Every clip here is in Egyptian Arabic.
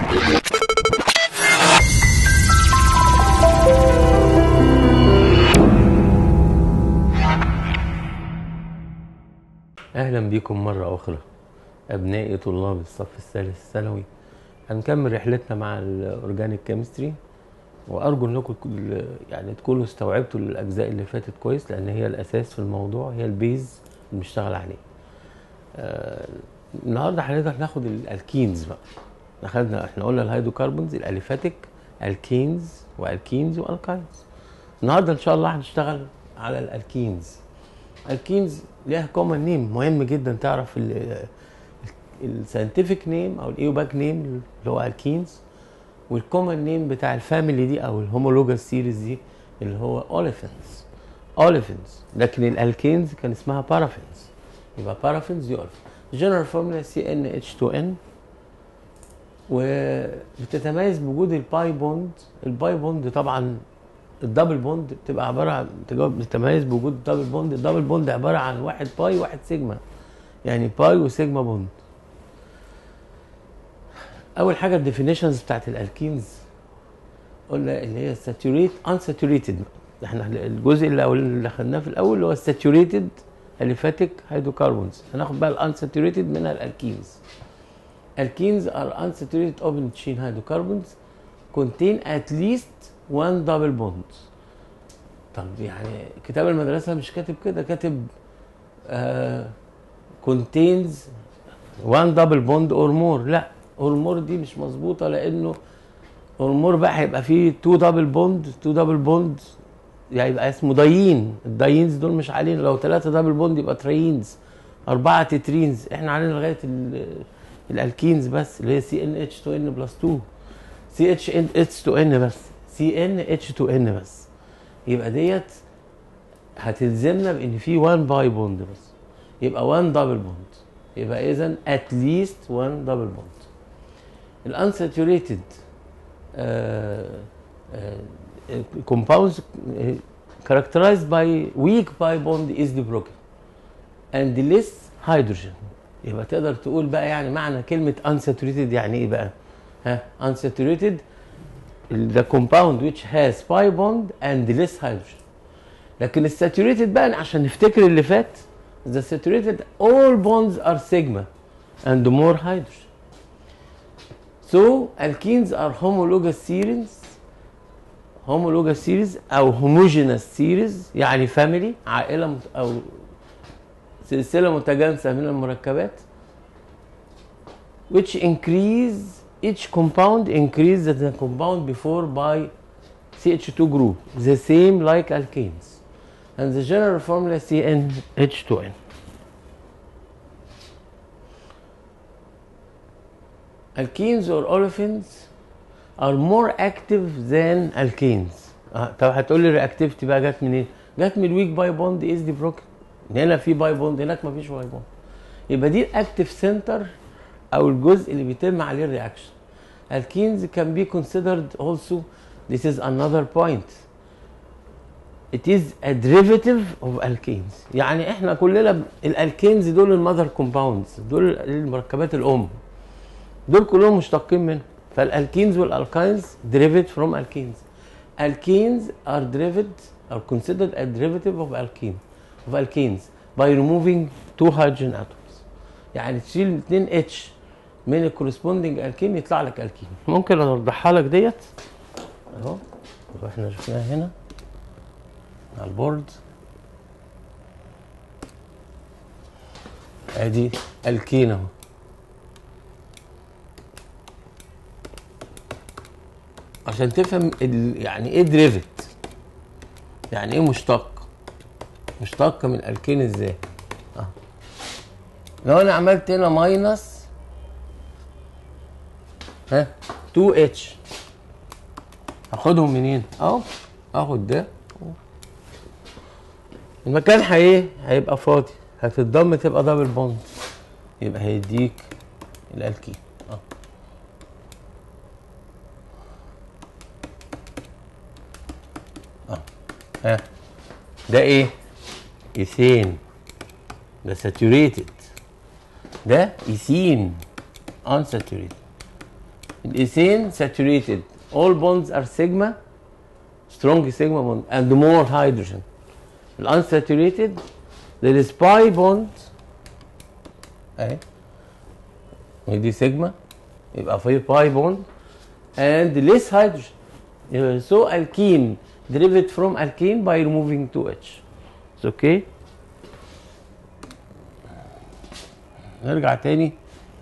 أهلا بكم مرة أخرى أبنائي طلاب الصف الثالث الثانوي هنكمل رحلتنا مع الأورجانيك كيمستري وأرجو إنكم كل- يعني تكونوا استوعبتوا الأجزاء اللي فاتت كويس لأن هي الأساس في الموضوع هي البيز اللي بنشتغل عليه. آه النهارده حضرتك هناخد الألكينز بقى. أخدنا إحنا قلنا الهيدروكربونز الأليفاتيك ألكينز وألكينز وألكاينز. النهارده إن شاء الله هنشتغل على الألكينز. الكينز ليها كومن نيم مهم جدا تعرف الساينتفك نيم او الايوباك نيم اللي هو الكينز والكومن نيم بتاع الفاميلي دي او الهومولوجاس سيريز دي اللي هو اوليفنز اوليفنز لكن الالكينز كان اسمها بارافينز يبقى بارافينز دي اوليفنز جنرال فورمولا سي ان اتش 2 ان وبتتميز بوجود الباي بوند الباي بوند طبعا الدبل بوند بتبقى عباره عن تجاوب بتتميز بوجود الدبل بوند الدبل بوند عباره عن واحد باي واحد سيجما يعني باي وسيجما بوند اول حاجه الديفينيشنز بتاعت الالكينز قلنا اللي هي ساتوريت unsaturated احنا الجزء اللي أول اللي خدناه في الاول اللي هو الساتوريتد اليفاتيك هيدروكربونز هناخد بقى الانساتوريتد منها الالكينز alkenes are unsaturated open chain hydrocarbons contain at least one double bond طب يعني كتاب المدرسة مش كاتب كده كاتب آه contains one double bond or more لا or more دي مش مظبوطة لأنه or more بقى هيبقى فيه two double bond two double bond يعني يبقى اسمه دايين الدايينز دول مش علينا لو ثلاثة دبل بوند يبقى تريينز أربعة تترينز احنا علينا لغاية ال- الالكينز بس اللي هي سي ان اتش 2 ان بلس 2 سي اتش ان اتش 2 ان بس سي ان اتش 2 ان بس يبقى ديت هتلزمنا بان في 1 باي بوند بس يبقى 1 دبل بوند يبقى اذا ات ليست 1 دبل بوند الانساتوريتد compounds uh, characterized by weak pi bond easily broken and less hydrogen يبقى تقدر تقول بقى يعني معنى كلمة unsaturated يعني ايه بقى؟ ها unsaturated the compound which has pi bond and less hydrogen لكن الساتوريتد بقى عشان نفتكر اللي فات the saturated all bonds are sigma and more hydrogen so alkenes are homologous series homologous series او homogeneous series يعني family عائلة مت- او سلسلة متجانسة من المركبات which increase each compound increase the compound before by CH2 group the same like alkanes and the general formula CnH2n alkenes or olefins are more active than alkanes آه طب هتقول لي الرياكتيفيتي بقى جت منين؟ جت من الويك باي بوند از دي بروكن هنا في باي بوند هناك مفيش باي بوند يبقى دي الاكتيف سنتر او الجزء اللي بيتم عليه الرياكشن alkenes can be considered also this is another point it is a derivative of alkanes يعني احنا كلنا ب- الالكينز دول المذر كومباوندز دول المركبات الام دول كلهم مشتقين منهم فالالكينز والالكاينز derived from alkenes alkenes are derived are considered a derivative of alkene of alkenes by removing two hydrogen atoms يعني تشيل 2 اتش من الكورسبوندنج الكين يطلع لك الكين ممكن اوضحها لك ديت اهو يبقى احنا شفناها هنا على البورد ادي الكين اهو عشان تفهم ال... يعني ايه دريفت يعني ايه مشتق مشتق من الكين ازاي اه لو انا عملت هنا ماينس ها 2 اتش هاخدهم منين اهو اخد ده المكان هي هيبقى فاضي هتتضم تبقى دبل بوند يبقى هيديك الالكين اه اه ها ده ايه ايثين ده ساتوريتد ده ايثين unsaturated الايثين saturated all bonds are sigma strong sigma bond and more hydrogen unsaturated there is pi bond اهي ودي سيجما يبقى في باي بوند and less hydrogen يبقى so alkene derived from alkene by removing 2H it's okay نرجع تاني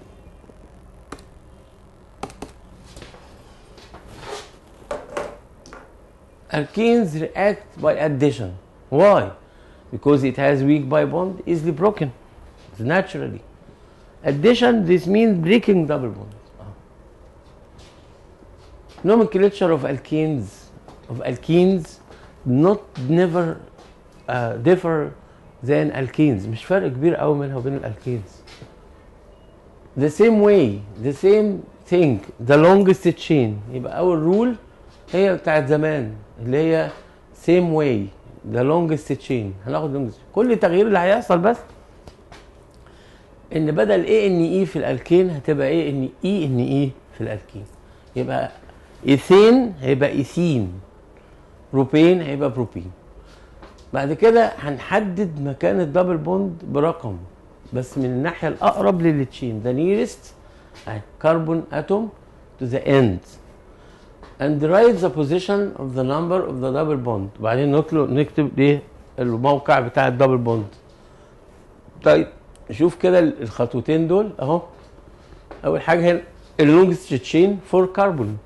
alkenes react by addition why because it has weak pi bond easily broken it's naturally addition this means breaking double bonds nomenclature of alkenes of alkenes not never uh, differ than alkenes مش فرق كبير قوي منها وبين الالكينز the same way the same thing the longest chain يبقى اول رول هي بتاعت زمان اللي هي same way the longest chain هناخد longest كل تغيير اللي هيحصل بس ان بدل ايه ان اي في الالكين هتبقى ايه ان اي ان اي في الالكين يبقى ايثين هيبقى ايثين بروبين هيبقى بروبين بعد كده هنحدد مكان الدبل بوند برقم بس من الناحيه الاقرب للتشين the nearest carbon atom to the end and write the position of the number of the double bond وبعدين نطلب نكتب ايه الموقع بتاع الدبل بوند طيب نشوف كده الخطوتين دول اهو اول حاجه هنا اللونجست تشين فور كربون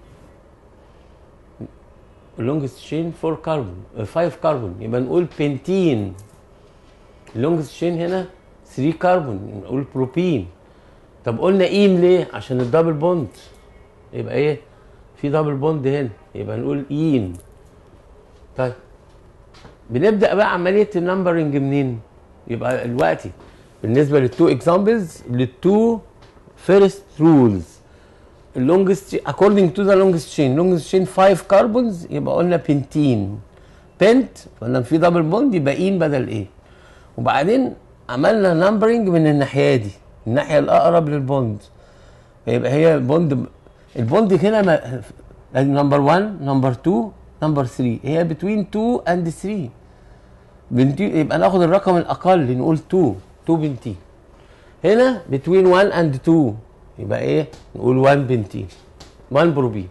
اللونجست تشين فور كربون 5 كربون يبقى نقول بنتين اللونجست تشين هنا 3 كربون نقول بروبين طب قلنا اين ليه عشان الدبل بوند يبقى ايه في دبل بوند هنا يبقى نقول اين طيب بنبدا بقى عمليه النمبرنج منين يبقى دلوقتي بالنسبه للتو اكزامبلز للتو فيرست رولز اللونجست according to the longest chain longest chain 5 كربونز يبقى قلنا بنتين بنت قلنا في دبل بوند يبقى اين بدل ايه وبعدين عملنا نمبرنج من الناحيه دي الناحيه الاقرب للبوند فيبقى هي بوند البوند هنا نمبر 1 نمبر 2 نمبر 3 هي بتوين 2 اند 3 بنتي يبقى ناخد الرقم الاقل نقول 2 2 بنتين هنا بتوين 1 اند 2 يبقى ايه نقول 1 بنتين 1 بروبين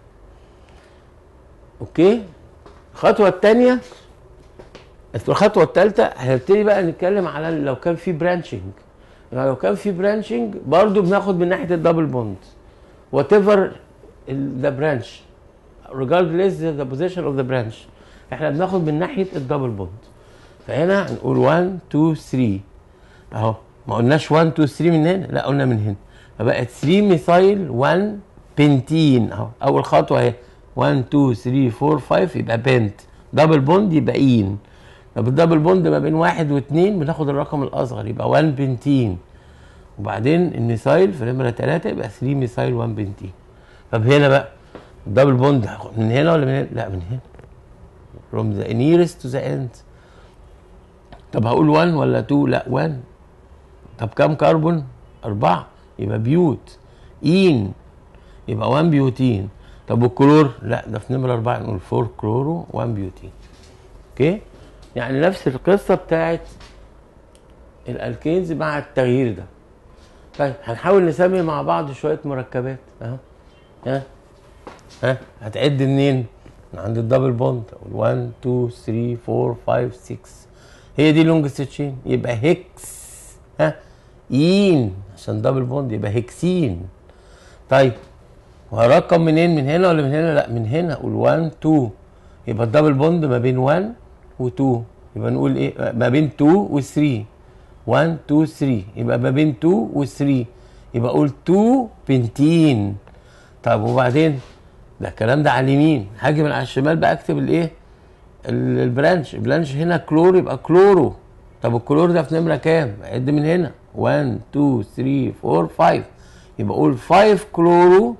اوكي الخطوه الثانيه الخطوه الثالثه هنبتدي بقى نتكلم على لو كان في برانشنج يعني لو كان في برانشنج برضو بناخد من ناحيه الدبل بوند وات ايفر ذا برانش regardless the position of the branch احنا بناخد من ناحيه الدبل بوند فهنا هنقول 1 2 3 اهو ما قلناش 1 2 3 من هنا لا قلنا من هنا فبقت 3 ميثايل 1 بنتين اهو اول خطوه اهي 1 2 3 4 5 يبقى بنت دبل بوند يبقى اين طب الدبل بوند ما بين واحد واثنين بناخد الرقم الاصغر يبقى 1 بنتين وبعدين الميثايل في نمره 3 يبقى 3 ميثايل 1 بنتين طب هنا بقى الدبل بوند من هنا ولا من هنا؟ لا من هنا from the nearest to the end طب هقول 1 ولا 2 لا 1 طب كام كربون؟ أربعة يبقى بيوت إين يبقى 1 بيوتين طب والكلور؟ لا ده في نمرة أربعة نقول 4 كلورو 1 بيوتين أوكي؟ يعني نفس القصة بتاعت الألكينز مع التغيير ده طيب هنحاول نسمي مع بعض شوية مركبات أهو ها ها هتعد منين؟ من عند الدبل بوند 1 2 3 4 5 6 هي دي لونجست تشين يبقى هيكس ها اين عشان دبل بوند يبقى هيكسين طيب وهرقم منين من هنا ولا من هنا لا من هنا اقول 1 2 يبقى الدبل بوند ما بين 1 و2 يبقى نقول ايه ما بين 2 و3 1 2 3 يبقى ما بين 2 و3 يبقى اقول 2 بنتين طب وبعدين ده الكلام ده على اليمين هاجي من على الشمال بقى اكتب الايه البرانش البرانش هنا كلور يبقى كلورو طب الكلور ده في نمره كام عد من هنا 1 2 3 4 5 يبقى اقول 5 كلورو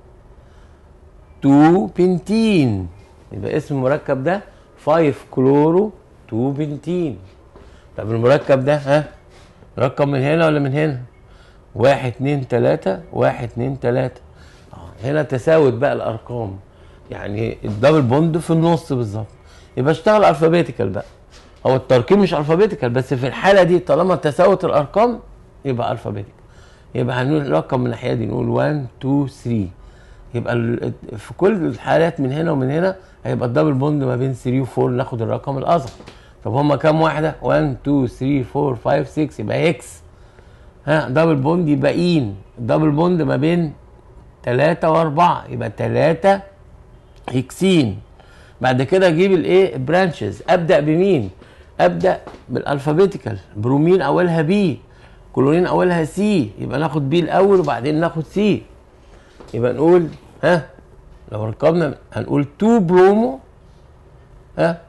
2 بنتين يبقى اسم المركب ده 5 كلورو 2 بنتين طب المركب ده ها رقم من هنا ولا من هنا واحد اتنين تلاتة واحد اتنين تلاتة هنا تساوت بقى الارقام يعني الدبل بوند في النص بالظبط يبقى اشتغل الفابيتيكال بقى هو التركيب مش الفابيتيكال بس في الحاله دي طالما تساوت الارقام يبقى الفابيتيكال يبقى هنقول رقم من الناحيه دي نقول 1 2 3 يبقى ال- في كل الحالات من هنا ومن هنا هيبقى الدبل بوند ما بين 3 و 4 ناخد الرقم الاصغر طب هما كام واحده 1 2 3 4 5 6 يبقى اكس ها دبل بوند يبقى ان الدبل بوند ما بين 3 و4 يبقى 3 هكسين بعد كده اجيب الايه برانشز ابدا بمين ابدا بالالفابيتيكال برومين اولها بي كلورين اولها سي يبقى ناخد بي الاول وبعدين ناخد سي يبقى نقول ها لو ركبنا هنقول 2 برومو ها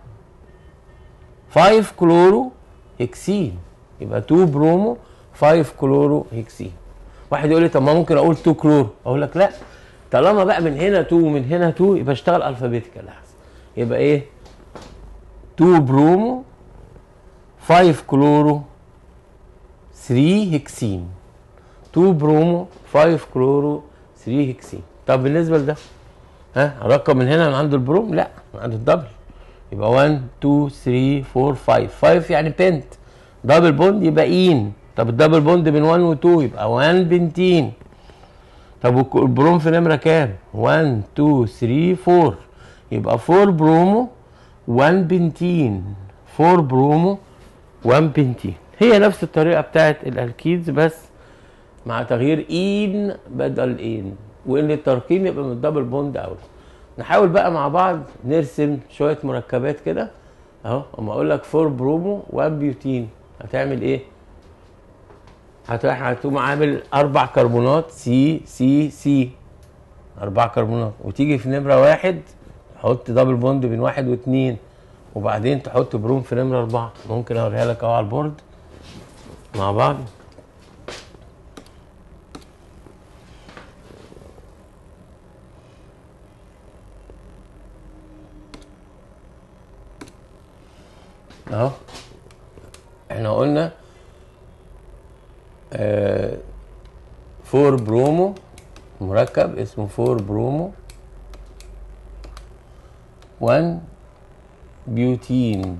5 كلورو هكسين يبقى 2 برومو 5 كلورو هكسين واحد يقول لي طب ما ممكن اقول 2 كلورو اقول لك لا طالما بقى من هنا 2 ومن هنا 2 يبقى اشتغل الفابيتيكال احسن يبقى ايه 2 برومو 5 كلورو 3 هكسين 2 برومو 5 كلورو 3 هكسين طب بالنسبه لده ها هرقم من هنا من عند البروم لا من عند الدبل يبقى 1 2 3 4 5 5 يعني بنت دبل بوند يبقى ان طب الدبل بوند بين 1 و 2 يبقى 1 بنتين طب والك- البروم في نمره كام 1 2 3 4 يبقى 4 برومو 1 بنتين 4 برومو 1 بنتين هي نفس الطريقه بتاعت الالكيدز بس مع تغيير ان بدل ان وان الترقيم يبقى من الدبل بوند اولى نحاول بقى مع بعض نرسم شويه مركبات كده اهو اما اقول لك 4 برومو 1 بيوتين هتعمل ايه هتروح هتقوم عامل اربع كربونات سي سي سي اربع كربونات وتيجي في نمره واحد تحط دبل بوند بين واحد واثنين وبعدين تحط بروم في نمره اربعه ممكن اوريها لك اهو على البورد مع بعض اهو احنا قلنا آه فور برومو مركب اسمه فور برومو 1 بيوتين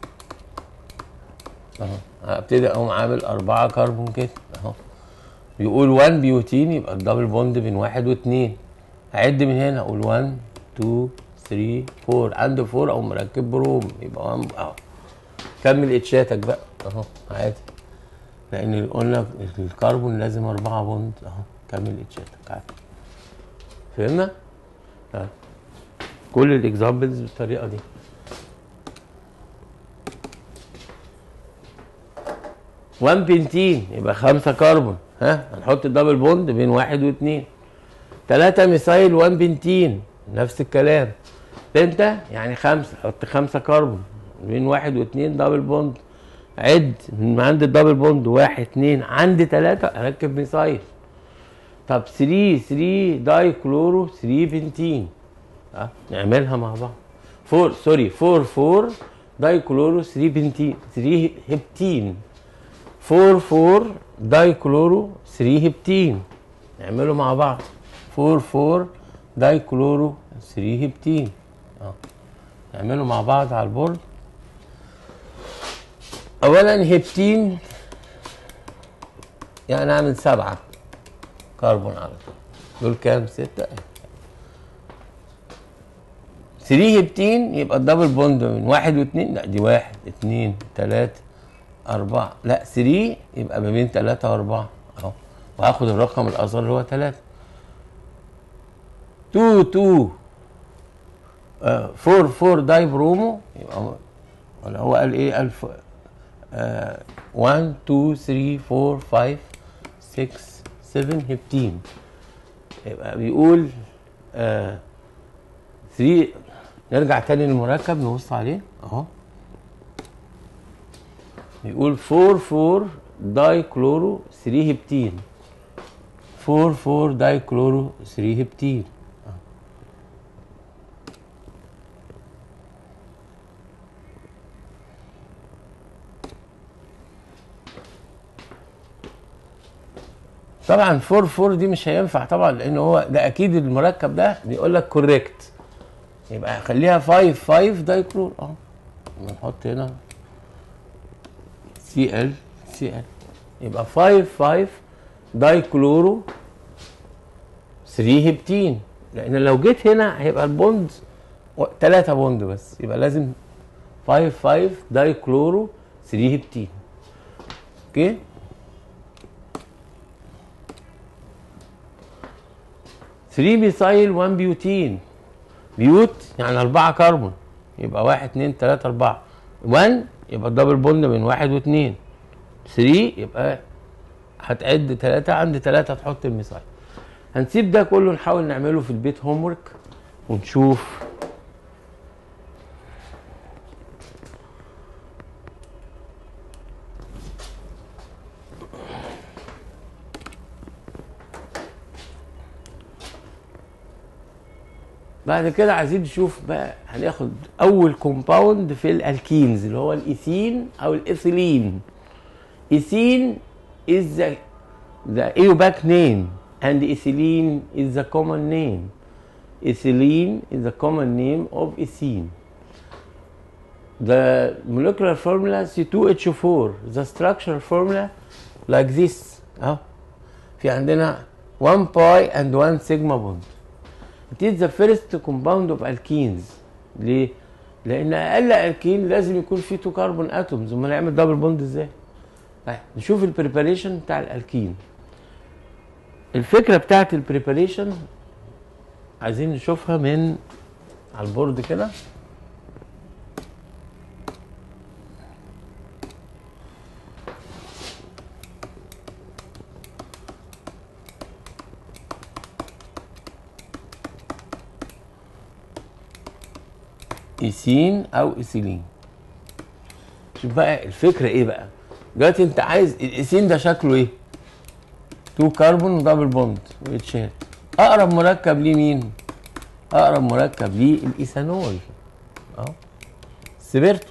اهو هبتدي اقوم عامل أربعة كربون كده اهو بيقول 1 بيوتين يبقى الدبل بوند بين واحد واثنين هعد من هنا اقول 1 2 3 4 عندي 4 او مركب بروم يبقى 1 اهو كمل اتشاتك بقى اهو عادي لان قلنا الكربون لازم أربعة بوند اهو كمل اتشاتك عادي فهمنا؟ طيب كل الاكزامبلز بالطريقه دي وان بنتين يبقى خمسة كربون ها هنحط الدبل بوند بين واحد واثنين ثلاثة ميثايل وان بنتين نفس الكلام بنتا يعني خمسة حط خمسة كربون بين واحد واثنين دبل بوند عد من عند الدبل بوند واحد اثنين عند ثلاثة اركب ميثايل طب 3 3 داي كلورو 3 بنتين ها نعملها مع بعض 4 سوري 4 4 داي كلورو 3 بنتين 3 هبتين 4 4 داي كلورو 3 هبتين نعمله مع بعض 4 4 داي كلورو 3 هبتين اه نعمله مع بعض على البورد اولا هبتين يعني اعمل سبعة كربون على طول دول كام ستة 3 هبتين يبقى الدبل بوند من واحد واثنين لا دي واحد اثنين ثلاثة أربعة لا 3 يبقى ما بين ثلاثة وأربعة أهو وهاخد الرقم الأصغر اللي هو ثلاثة 2 2 4 4 داي برومو يبقى هو- ولا هو قال ايه الف 1 2 3 4 5 6 7 هبتين يبقى بيقول آه 3 نرجع تاني للمركب نبص عليه اهو بيقول 4 4 داي كلورو 3 هبتين 4 4 داي كلورو 3 هبتين طبعا 4 4 دي مش هينفع طبعا لان هو ده اكيد المركب ده بيقول لك كوريكت يبقى خليها 5 5 دايكلور اه نحط هنا سي ال سي ال يبقى 5 5 دايكلورو 3 هيبتين لان لو جيت هنا هيبقى البوند 3 بوند بس يبقى لازم 5 5 دايكلورو 3 هيبتين اوكي ثري ميثايل 1 بيوتين بيوت يعني أربعة كربون يبقى واحد اتنين تلاتة أربعة 1 يبقى الدبل بوند من واحد واثنين 3 يبقى هتعد تلاتة عند تلاتة تحط الميثايل هنسيب ده كله نحاول نعمله في البيت هوم ورك ونشوف بعد كده عايزين نشوف بقى هناخد اول كومباوند في الالكينز اللي هو الايثين او الايثيلين ايثين is the the AUBAC name and ethylene is the common name ethylene is the common name of ethene the molecular formula C2H4 the structure formula like this اهو في عندنا 1 pi and 1 sigma bond it is the first compound of alkenes ليه؟ لان اقل الكين لازم يكون فيه 2 كربون اتومز امال هيعمل دبل بوند ازاي؟ طيب نشوف البريباريشن بتاع الالكين الفكره بتاعت البريباريشن عايزين نشوفها من على البورد كده ايثين او ايثيلين شوف بقى الفكره ايه بقى دلوقتي انت عايز الايثين ده شكله ايه 2 كربون ودبل بوند ويتشات اقرب مركب ليه مين اقرب مركب ليه الايثانول اهو سبرتو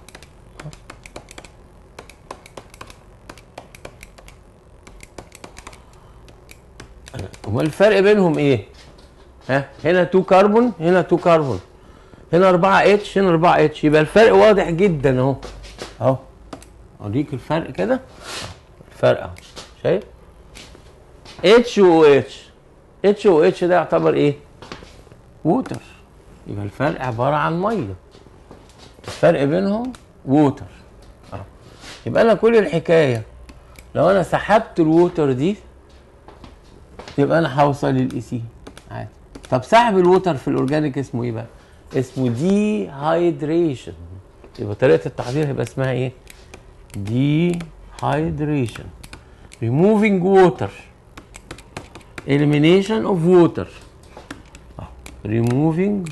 امال الفرق بينهم ايه ها هنا 2 كربون هنا 2 كربون هنا 4 اتش هنا 4 اتش يبقى الفرق واضح جدا اهو اهو اوريك الفرق كده الفرق اهو شايف اتش و اتش اتش و اتش ده يعتبر ايه ووتر يبقى الفرق عباره عن ميه الفرق بينهم ووتر اهو يبقى انا كل الحكايه لو انا سحبت الووتر دي يبقى انا هوصل للايسين عادي طب سحب الووتر في الاورجانيك اسمه ايه بقى اسمه دي هايدريشن يبقى طريقه التحضير هيبقى اسمها ايه دي هايدريشن removing water elimination of water آه، removing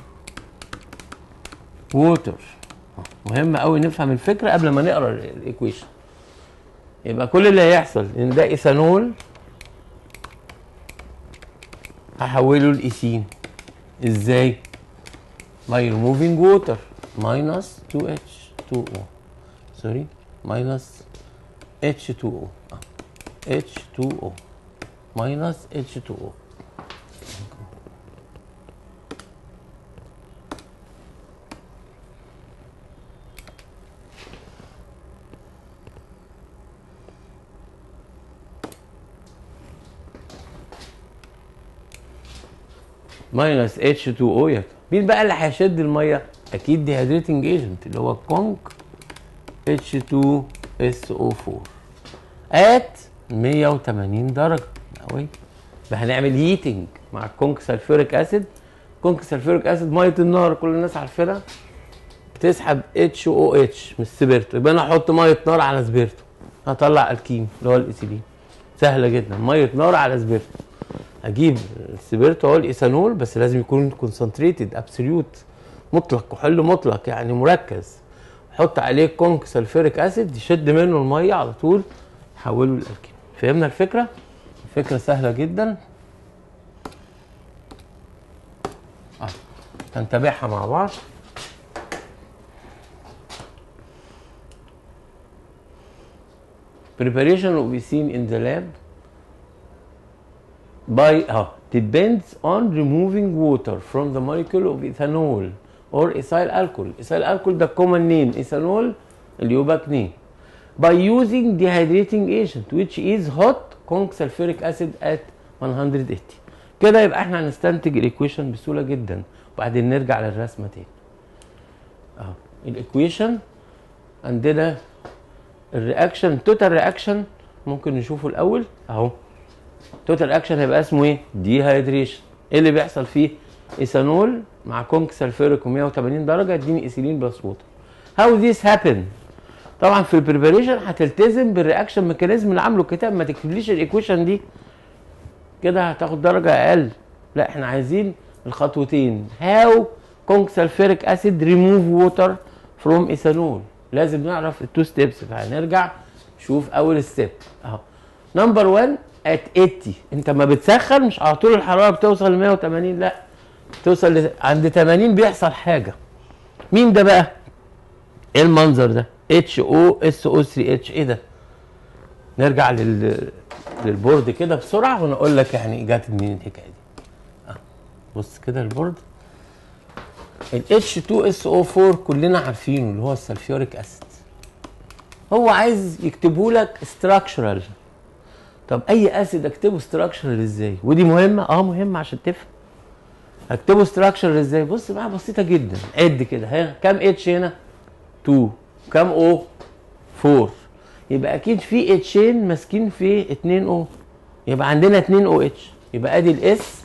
water آه، مهم قوي نفهم الفكره قبل ما نقرا الايكويشن يبقى كل اللي هيحصل ان ده ايثانول هحوله لايثين ازاي by removing water minus 2H2O sorry minus H2O آه. H2O minus H2O ماينس اتش 2 او يا مين بقى اللي هيشد الميه؟ اكيد دي هيدريتنج ايجنت اللي هو كونك اتش 2 اس او 4 ات 180 درجه قوي هنعمل هيتنج مع الكونك سلفوريك اسيد كونك سلفوريك اسيد ميه النار كل الناس عارفينها بتسحب اتش او اتش من السبيرتو يبقى انا احط ميه نار على سبيرتو هطلع الكيم اللي هو الايثيلين سهله جدا ميه نار على سبيرتو اجيب السبيرتو هو الايثانول بس لازم يكون كونسنتريتد ابسوليوت مطلق كحول مطلق يعني مركز حط عليه كونك سلفوريك اسيد يشد منه الميه على طول حوله للالكين فهمنا الفكره الفكره سهله جدا اه هنتابعها مع بعض preparation will be seen in the lab by اه depends on removing water from the molecule of ethanol or ethyl alcohol ethyl alcohol ده common name ethanol اليوباكنين by using dehydrating agent which is hot conc sulfuric acid at 180 كده يبقى احنا هنستنتج الايكويشن بسهوله جدا وبعدين نرجع للرسمه تاني اهو الايكويشن عندنا الرياكشن توتال رياكشن ممكن نشوفه الاول اهو توتال اكشن هيبقى اسمه ايه؟ ديهايدريشن ايه اللي بيحصل فيه؟ ايثانول مع كونك سلفوريك 180 درجه يديني ايثيلين بلس ووتر هاو ذيس هابن طبعا في البريبريشن هتلتزم بالرياكشن ميكانيزم اللي عامله الكتاب ما تكتبليش الايكويشن دي كده هتاخد درجه اقل لا احنا عايزين الخطوتين هاو كونك سلفوريك اسيد ريموف ووتر فروم ايثانول لازم نعرف التو ستيبس فهنرجع نشوف اول ستيب اهو نمبر 1 ات 80 انت ما بتسخن مش على طول الحراره بتوصل ل 180 لا توصل ل... عند 80 بيحصل حاجه مين ده بقى ايه المنظر ده اتش او اس او 3 اتش ايه ده نرجع لل للبورد كده بسرعه وانا اقول لك يعني جت منين الحكايه دي آه. بص كده البورد ال H2SO4 كلنا عارفينه اللي هو السلفيوريك اسيد هو عايز يكتبه لك structural طب اي اسيد اكتبه structural ازاي ودي مهمه اه مهمه عشان تفهم اكتبه structural ازاي بص بقى بسيطه جدا عد كده ها كام اتش هنا 2 كام او 4 يبقى اكيد في اتشين ماسكين في 2 او يبقى عندنا 2 او اتش يبقى ادي الاس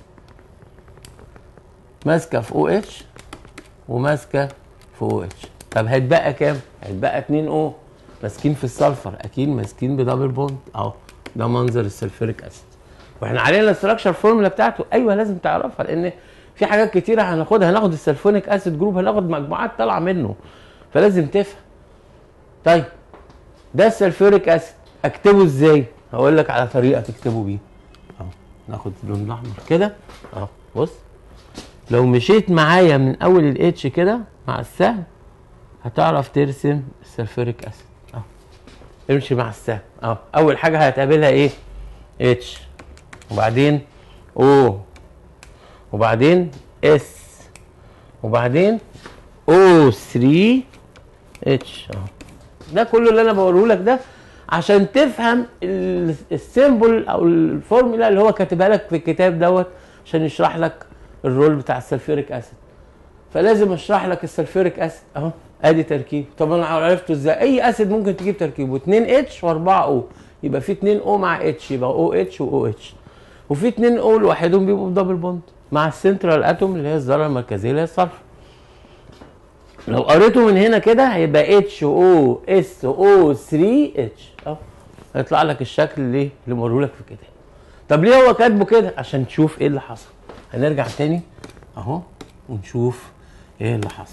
ماسكه في او اتش وماسكه في او اتش طب هيتبقى كام؟ هيتبقى 2 او ماسكين في السلفر اكيد ماسكين بدبل بوند اهو ده منظر السلفوريك اسيد واحنا علينا الاستراكشر فورمولا بتاعته ايوه لازم تعرفها لان في حاجات كتيره هناخدها هناخد السلفونيك اسيد جروب هناخد مجموعات طالعه منه فلازم تفهم طيب ده السلفوريك اسيد اكتبه ازاي؟ هقول لك على طريقه تكتبه بيه اهو ناخد اللون الاحمر كده اهو بص لو مشيت معايا من اول الاتش كده مع السهم هتعرف ترسم السلفوريك اسيد اهو امشي مع السهم اهو اول حاجه هتقابلها ايه اتش وبعدين او وبعدين اس وبعدين او 3 اتش اهو ده كله اللي انا بقوله لك ده عشان تفهم ال- السيمبل او الفورمولا اللي هو كاتبها لك في الكتاب دوت عشان يشرح لك الرول بتاع السلفوريك اسيد فلازم اشرح لك السلفوريك اسيد اهو ادي تركيب طب انا عرفته ازاي اي اسيد ممكن تجيب تركيبه 2 اتش و4 او يبقى في 2 او مع اتش يبقى او اتش واو اتش وفي 2 او لوحدهم بيبقوا بدبل بوند مع السنترال اتوم اللي هي الذره المركزيه اللي هي الصلفر لو قريته من هنا كده هيبقى اتش او اس او 3 اتش اهو هيطلع لك الشكل اللي اللي موريه لك في الكتاب طب ليه هو كاتبه كده عشان تشوف ايه اللي حصل هنرجع تاني اهو ونشوف ايه اللي حصل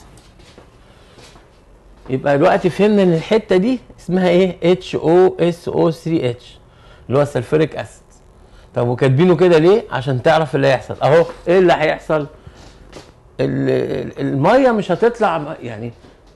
يبقى دلوقتي فهمنا ان الحته دي اسمها ايه اتش او اس او 3 اتش اللي هو السلفوريك اسيد طب وكاتبينه كده ليه عشان تعرف اللي هيحصل اهو ايه اللي هيحصل ال- ال- الميه مش هتطلع م- يعني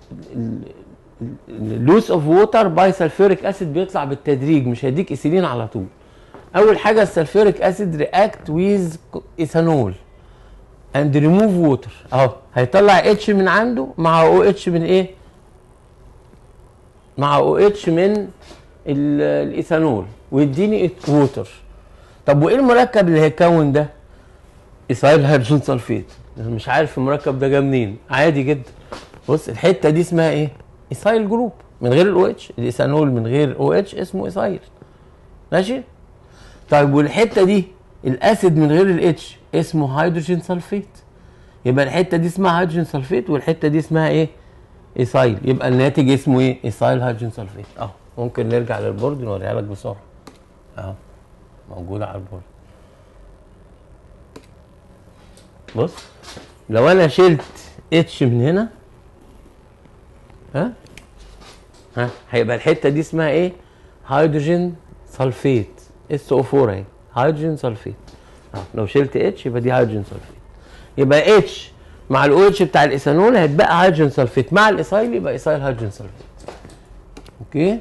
اللوس اوف ووتر باي سلفوريك اسيد بيطلع بالتدريج مش هيديك ايثيلين على طول اول حاجه السلفوريك اسيد رياكت ويز ايثانول اند ريموف ووتر اهو هيطلع اتش من عنده مع او اتش من ايه مع او اتش من ال- الايثانول ويديني ووتر طب وايه المركب اللي هيكون ده ايثايل هيدروجين سلفيت أنا مش عارف المركب ده جه منين عادي جدا بص الحته دي اسمها ايه ايثايل جروب من غير الاو اتش الايثانول من غير او اتش اسمه ايثايل ماشي طيب والحته دي الاسيد من غير الاتش اسمه هيدروجين سلفيت يبقى الحته دي اسمها هيدروجين سلفيت والحته دي اسمها ايه ايثايل يبقى الناتج اسمه ايه ايثايل هيدروجين سلفيت اهو ممكن نرجع للبورد نوريها لك بسرعه اهو موجوده على البورد بص لو انا شلت اتش من هنا ها ها هيبقى الحته دي اسمها ايه هيدروجين سلفيت اس او 4 اهي هيدروجين سلفيت اه لو شلت اتش يبقى دي هيدروجين سلفيت يبقى اتش مع الاو اتش بتاع الايثانول هيتبقى هيدروجين سلفيت مع الايثايل يبقى ايثايل هيدروجين سلفيت اوكي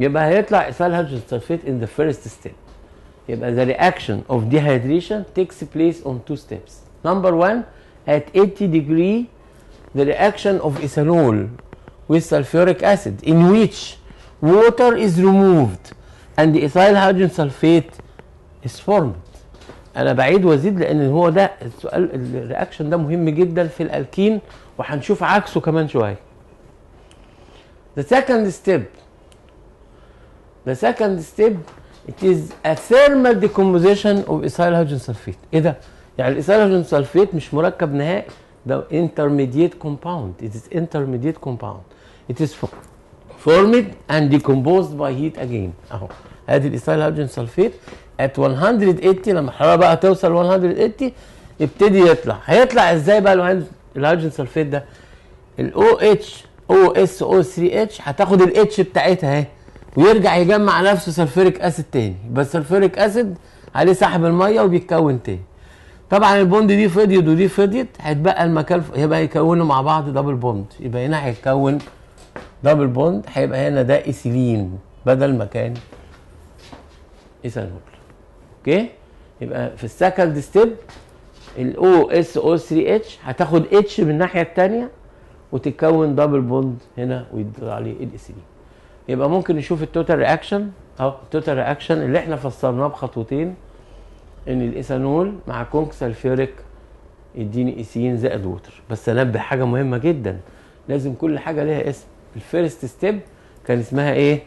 يبقى هيطلع ايثايل هيدروجين سلفيت in the first step يبقى the reaction of dehydration takes place on two steps number one at 80 degree the reaction of ethanol with sulfuric acid in which water is removed and the ethyl hydrogen sulfate is formed انا بعيد وازيد لان هو ده السؤال الرياكشن ده مهم جدا في الالكين وهنشوف عكسه كمان شويه the second step the second step it is a thermal decomposition of ethyl hydrogen sulfate ايه ده يعني الايثايل هيدروجين سلفيت مش مركب نهائي ده intermediate compound it is intermediate compound it is formed and decomposed by heat again اهو ادي الايثايل هيدروجين سلفيت at 180 لما الحراره بقى توصل 180 يبتدي يطلع هيطلع ازاي بقى الهيدروجين سلفيت ده الاو اتش او اس او 3 اتش هتاخد الاتش بتاعتها اهي ويرجع يجمع نفسه سلفوريك اسيد تاني بس سلفوريك اسيد عليه سحب الميه وبيتكون تاني طبعا البوند دي فضيت ودي فضيت هيتبقى المكان يبقى يكونوا مع بعض دبل بوند يبقى هنا هيتكون دبل بوند هيبقى هنا ده ايثيلين بدل مكان ايثانول اوكي يبقى في السكند ستيب الاو اس او 3 اتش هتاخد اتش من الناحيه الثانيه وتتكون دبل بوند هنا ويدخل عليه الايثيلين يبقى ممكن نشوف التوتال رياكشن اهو التوتال رياكشن اللي احنا فسرناه بخطوتين ان الايثانول مع كونك سلفيوريك يديني ايثين زائد ووتر بس انبه حاجه مهمه جدا لازم كل حاجه ليها اسم الفيرست ستيب كان اسمها ايه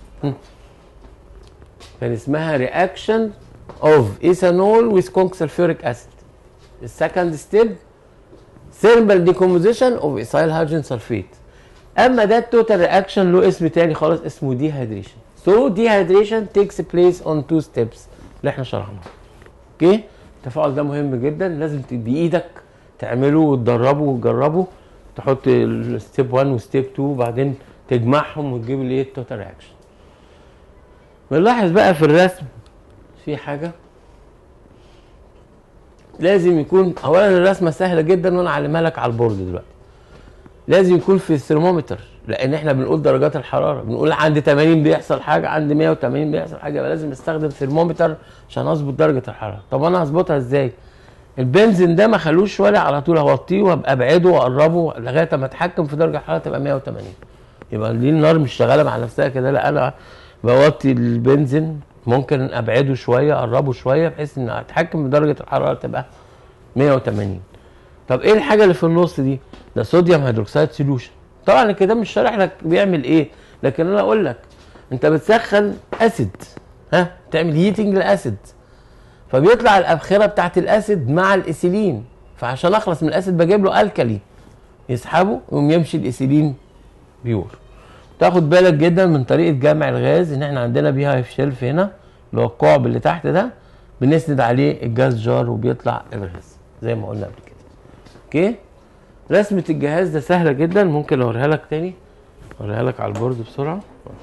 كان اسمها رياكشن اوف ايثانول ويز كونك سلفيوريك اسيد السكند ستيب ثيرمال ديكومبوزيشن اوف ايثايل هيدروجين سلفيت اما ده التوتال رياكشن له اسم تاني خالص اسمه ديهايدريشن سو ديهايدريشن تيكس بليس اون تو ستيبس اللي احنا شرحناها اوكي التفاعل ده مهم جدا لازم بايدك تعمله وتدربه وتجربه تحط ستيب 1 وستيب 2 وبعدين تجمعهم وتجيب الايه التوتال رياكشن بنلاحظ بقى في الرسم في حاجه لازم يكون اولا الرسمه سهله جدا وانا اعلمها لك على البورد دلوقتي لازم يكون في الثرمومتر لان احنا بنقول درجات الحراره بنقول عند 80 بيحصل حاجه عند 180 بيحصل حاجه يبقى لازم نستخدم ثرمومتر عشان اظبط درجه الحراره طب انا هظبطها ازاي البنزين ده ما خلوش ولا على طول اوطيه وابقى ابعده واقربه لغايه ما اتحكم في درجه الحراره تبقى 180 يبقى دي النار مش شغاله مع نفسها كده لا انا بوطي البنزين ممكن ابعده شويه اقربه شويه بحيث ان اتحكم بدرجه الحراره تبقى 180 طب ايه الحاجه اللي في النص دي ده صوديوم هيدروكسيد سوليوشن طبعا الكتاب مش شارح لك بيعمل ايه لكن انا اقول لك انت بتسخن اسيد ها تعمل هيتنج لاسيد فبيطلع الابخره بتاعت الاسيد مع الايثيلين فعشان اخلص من الاسيد بجيب له الكالي يسحبه ويقوم يمشي الايثيلين بيور تاخد بالك جدا من طريقه جمع الغاز ان احنا عندنا بيها في شلف هنا اللي هو الكعب اللي تحت ده بنسند عليه الجاز جار وبيطلع الغاز زي ما قلنا قبل كده اوكي رسمه الجهاز ده سهله جدا ممكن اوريها لك تاني اوريها لك على البورد بسرعه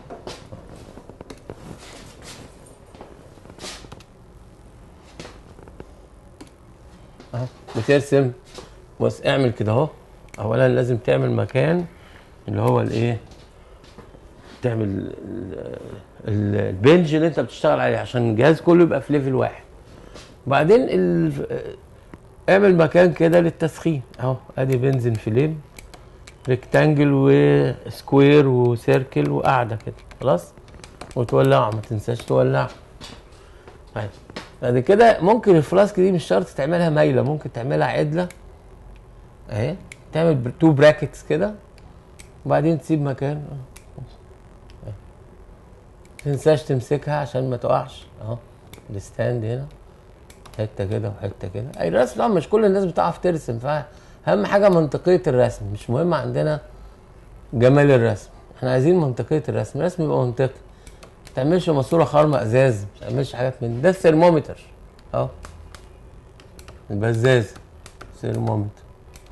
اهو بترسم بص اعمل كده اهو اولا لازم تعمل مكان اللي هو الايه تعمل البنج اللي انت بتشتغل عليه عشان الجهاز كله يبقى في ليفل واحد وبعدين اعمل مكان كده للتسخين اهو ادي بنزين فليم ريكتانجل وسكوير وسيركل وقاعده كده خلاص وتولعه ما تنساش تولعه طيب بعد كده ممكن الفلاسك دي مش شرط تعملها مايله ممكن تعملها عدله اهي تعمل تو براكتس كده وبعدين تسيب مكان تنساش تمسكها عشان ما تقعش اهو الستاند هنا حته كده وحته كده اي الرسم طبعا مش كل الناس بتعرف ترسم فاهم حاجه منطقيه الرسم مش مهم عندنا جمال الرسم احنا عايزين منطقيه الرسم الرسم يبقى منطقي ما تعملش ماسوره خرمه ازاز ما تعملش حاجات من ده الثرمومتر اهو البزاز ثرمومتر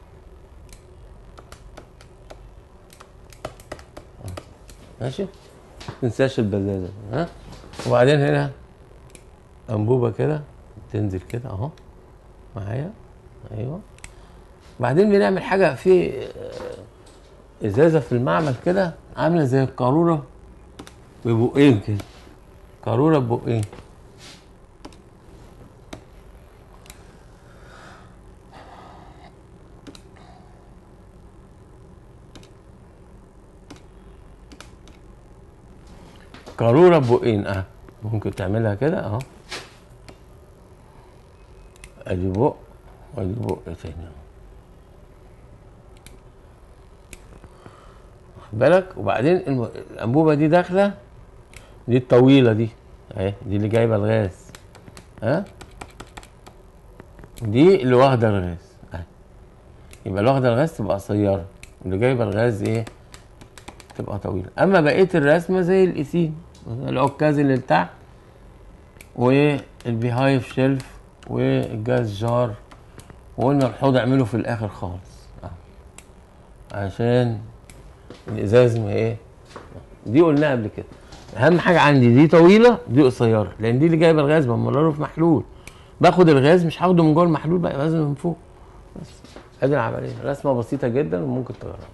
ماشي تنساش البزازه ها وبعدين هنا انبوبه كده تنزل كده اهو معايا ايوه بعدين بنعمل حاجه في ازازه في المعمل كده عامله زي القاروره ببقين كده قارورة ببقين قارورة ببقين اه ممكن تعملها كده اهو ادي بق وادي بق تاني اهو واخد بالك وبعدين الم- الانبوبه دي داخله دي الطويله دي اهي دي اللي جايبه الغاز ها دي اللي واخده الغاز اهي يبقى اللي واخده الغاز تبقى قصيره اللي جايبه الغاز ايه تبقى طويله اما بقيه الرسمه زي الايسين العكاز اللي تحت والبيهايف شيلف والجاز جار وقلنا الحوض اعمله في الاخر خالص أهو. عشان الازاز ما ايه دي قلناها قبل كده اهم حاجه عندي دي طويله دي قصيره لان دي اللي جايبه الغاز بمرره في محلول باخد الغاز مش هاخده من جوه المحلول بقى لازم من فوق بس ادي العمليه رسمه بسيطه جدا وممكن تجربها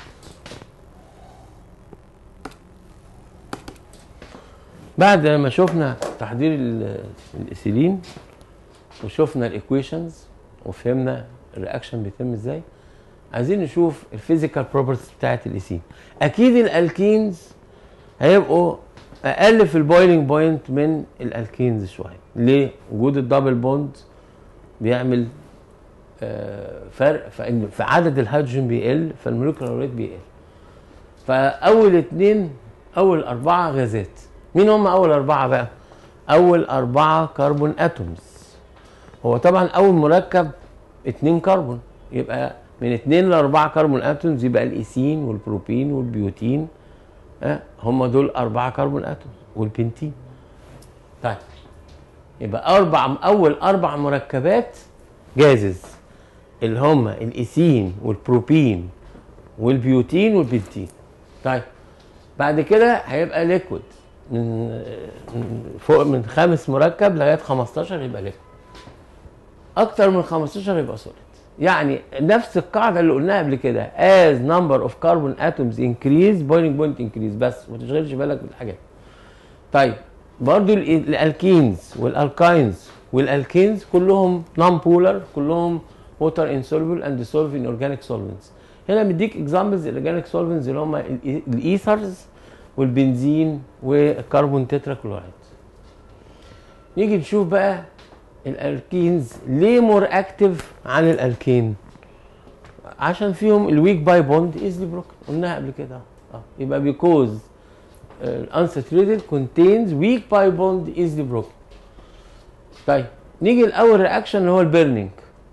بعد ما شفنا تحضير ال- الايثيلين وشفنا الايكويشنز وفهمنا الرياكشن بيتم ازاي عايزين نشوف الفيزيكال بروبرتيز بتاعت الايثين اكيد الالكينز هيبقوا اقل في البويلنج بوينت من الالكينز شويه ليه وجود الدبل بوند بيعمل آه، فرق فان في عدد الهيدروجين بيقل فالموليكولار ريت بيقل فاول اتنين اول اربعه غازات مين هم اول اربعه بقى اول اربعه كربون اتومز هو طبعا اول مركب اتنين كربون يبقى من اتنين لاربعه كربون اتومز يبقى الايثين والبروبين والبيوتين اه هم دول اربعه كربون اتومز والبنتين طيب يبقى اربع اول اربع مركبات جازز اللي هم الايثين والبروبين والبيوتين والبنتين طيب بعد كده هيبقى ليكويد من من فوق من خامس مركب لغايه 15 يبقى ليكويد اكتر من 15 يبقى سوليد يعني نفس القاعده اللي قلناها قبل كده as number of carbon atoms increase boiling point increase بس ما تشغلش بالك بالحاجات طيب برضو ال- الالكينز والالكاينز والالكينز كلهم نون بولر كلهم ووتر insoluble and dissolved in organic solvents هنا مديك اكزامبلز الاورجانيك سولفنتس اللي هم ال- الايثرز والبنزين والكربون تترا كلورايد نيجي نشوف بقى الالكينز ليه مور اكتف عن الالكين عشان فيهم الويك باي بوند ايزلي بروكن قلناها قبل كده اه يبقى بيكوز unsaturated contains weak pi bond easily broken طيب نيجي لاول رياكشن اللي هو البيرنينج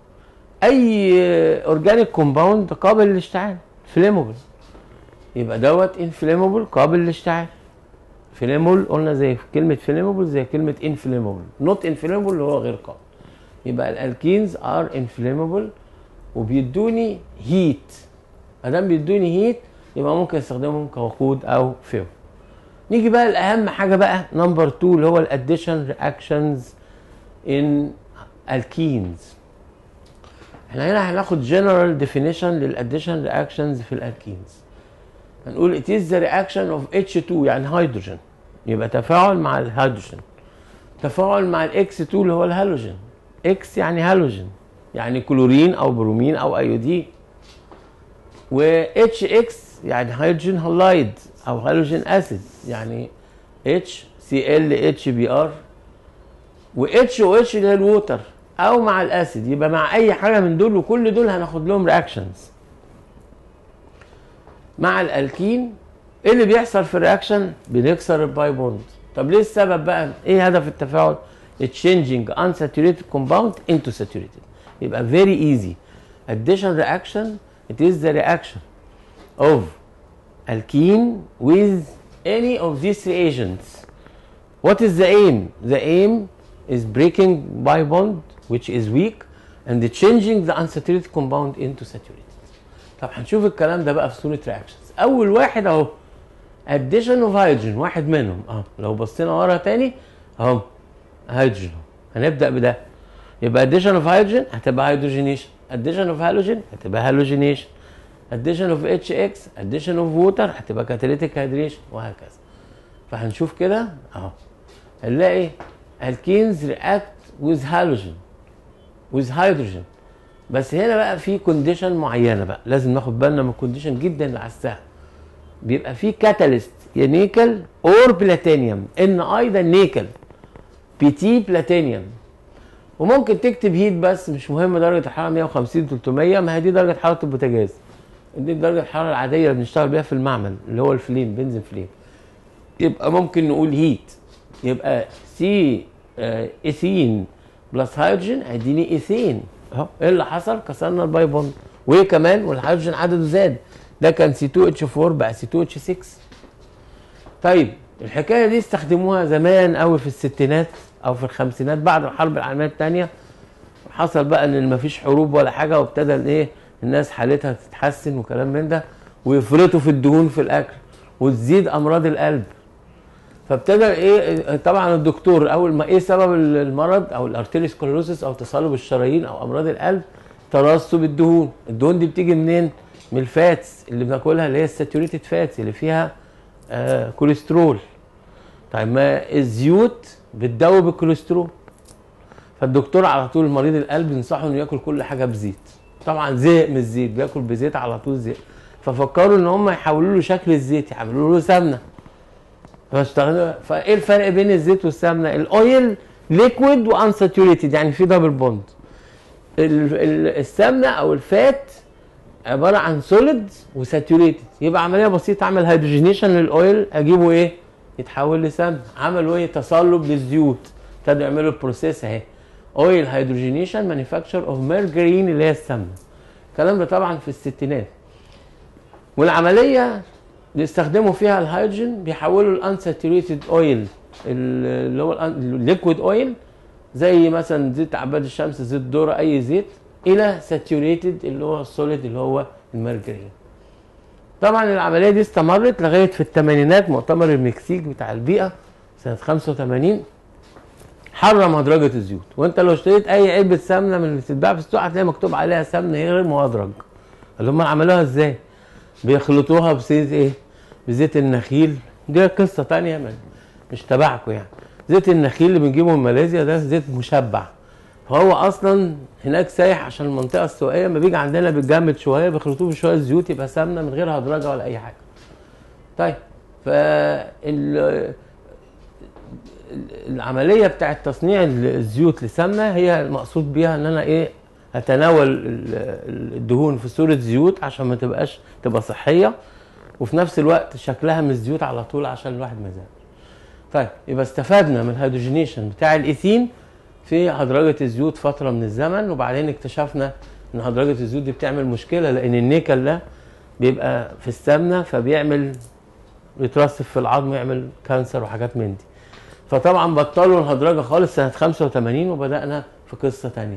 اي اورجانيك كومباوند قابل للاشتعال فليموبل يبقى دوت انفليموبل قابل للاشتعال فليمول قلنا زي كلمة فليموبل زي كلمة انفليموبل نوت انفليموبل اللي هو غير قابل يبقى الالكينز ار انفليموبل وبيدوني هيت ما دام بيدوني هيت يبقى ممكن استخدمهم كوقود او فيول نيجي بقى لاهم حاجه بقى نمبر 2 اللي هو الاديشن رياكشنز ان الكينز احنا هنا هناخد جنرال ديفينيشن للاديشن رياكشنز في الالكينز هنقول it is the reaction of H2 يعني هيدروجين يبقى تفاعل مع الهيدروجين تفاعل مع الاكس 2 اللي هو الهالوجين اكس يعني هالوجين يعني كلورين او برومين او ايودين و اتش اكس يعني هيدروجين هالايد او هالوجين اسيد يعني اتش سي ال اتش بي ار و اتش او اتش اللي هي الووتر او مع الاسيد يبقى مع اي حاجه من دول وكل دول هناخد لهم رياكشنز مع الالكين ايه اللي بيحصل في الرياكشن بنكسر الباي بوند طب ليه السبب بقى ايه هدف التفاعل changing unsaturated compound into saturated يبقى very easy addition reaction it is the reaction of alkene with any of these reagents what is the aim the aim is breaking by bond which is weak and changing the unsaturated compound into saturated طب هنشوف الكلام ده بقى في صوره رياكشنز اول واحد اهو addition of hydrogen واحد منهم اهو لو بصينا ورا تاني اهو هيدروجين هنبدا بده يبقى addition of hydrogen هتبقى hydrogenation addition of halogen هتبقى halogenation addition of HX addition of water هتبقى catalytic hydration وهكذا فهنشوف كده اهو هنلاقي الكينز رياكت ويز هالوجين ويز هيدروجين بس هنا بقى في كونديشن معينه بقى لازم ناخد بالنا من الكونديشن جدا اللي على السهم بيبقى في كاتاليست يا نيكل اور بلاتينيوم ان اي ده النيكل بي تي بلاتينيوم وممكن تكتب هيت بس مش مهم درجه الحراره 150 300 ما هي دي درجه حراره البوتاجاز دي درجه الحراره العاديه اللي بنشتغل بيها في المعمل اللي هو الفليم بنزين فليم يبقى ممكن نقول هيت يبقى سي آه ايثين بلس هيدروجين هيديني ايثين اهو ايه اللي حصل كسرنا الباي بوند وايه كمان والهيدروجين عدده زاد ده كان سي 2 اتش 4 بقى سي 2 اتش 6 طيب الحكايه دي استخدموها زمان قوي في الستينات او في الخمسينات بعد الحرب العالميه الثانيه حصل بقى ان مفيش حروب ولا حاجه وابتدى ايه الناس حالتها تتحسن وكلام من ده ويفرطوا في الدهون في الاكل وتزيد امراض القلب فابتدى ايه طبعا الدكتور اول ما ايه سبب المرض او الارتيريسكلروسيس او تصلب الشرايين او امراض القلب ترسب الدهون الدهون دي بتيجي منين من الفاتس اللي بناكلها اللي هي الساتوريتد فاتس اللي فيها آه كوليسترول طيب ما الزيوت بتدوب الكوليسترول فالدكتور على طول مريض القلب ينصحه انه ياكل كل حاجه بزيت طبعا زهق من الزيت بياكل بزيت على طول زهق ففكروا ان هم يحولوا له شكل الزيت يعملوا له سمنه فاشتغلوا فايه الفرق بين الزيت والسمنه الاويل ليكويد وانساتوريتد يعني في دبل بوند السمنه او الفات عباره عن سوليد وساتوريتد يبقى عمليه بسيطه اعمل هيدروجينيشن للاويل اجيبه ايه يتحول لسمنه عملوا ايه تصلب للزيوت ابتدوا يعملوا البروسيس اهي اويل هيدروجينيشن مانيفاكتشر اوف ميرجرين اللي هي السمنه الكلام ده طبعا في الستينات والعمليه بيستخدموا فيها الهيدروجين بيحولوا الانساتوريتد اويل اللي هو الليكويد اويل زي مثلا زيت عباد الشمس زيت ذره اي زيت الى ساتوريتد اللي هو السوليد اللي هو المرجرين طبعا العمليه دي استمرت لغايه في الثمانينات مؤتمر المكسيك بتاع البيئه سنه 85 حرم هدرجه الزيوت وانت لو اشتريت اي علبه سمنه من اللي بتتباع في السوق هتلاقي مكتوب عليها سمنه غير مهدرج اللي هم عملوها ازاي بيخلطوها بزيت ايه بزيت النخيل دي قصه تانية من مش تبعكم يعني زيت النخيل اللي بنجيبه من ماليزيا ده زيت مشبع فهو اصلا هناك سايح عشان المنطقه السوقيه لما بيجي عندنا بيتجمد شويه بيخلطوه بشويه زيوت يبقى سمنه من غير هدرجه ولا اي حاجه طيب فال العمليه بتاعت تصنيع الزيوت لسمنه هي المقصود بيها ان انا ايه اتناول الدهون في صوره زيوت عشان ما تبقاش تبقى صحيه وفي نفس الوقت شكلها مش زيوت على طول عشان الواحد ما يزهقش. طيب يبقى استفدنا من الهيدروجينيشن بتاع الايثين في هدرجه الزيوت فتره من الزمن وبعدين اكتشفنا ان هدرجه الزيوت دي بتعمل مشكله لان النيكل ده بيبقى في السمنه فبيعمل بيترسب في العظم ويعمل كانسر وحاجات من دي. فطبعا بطلوا الهدرجه خالص سنه 85 وبدانا في قصه تانية.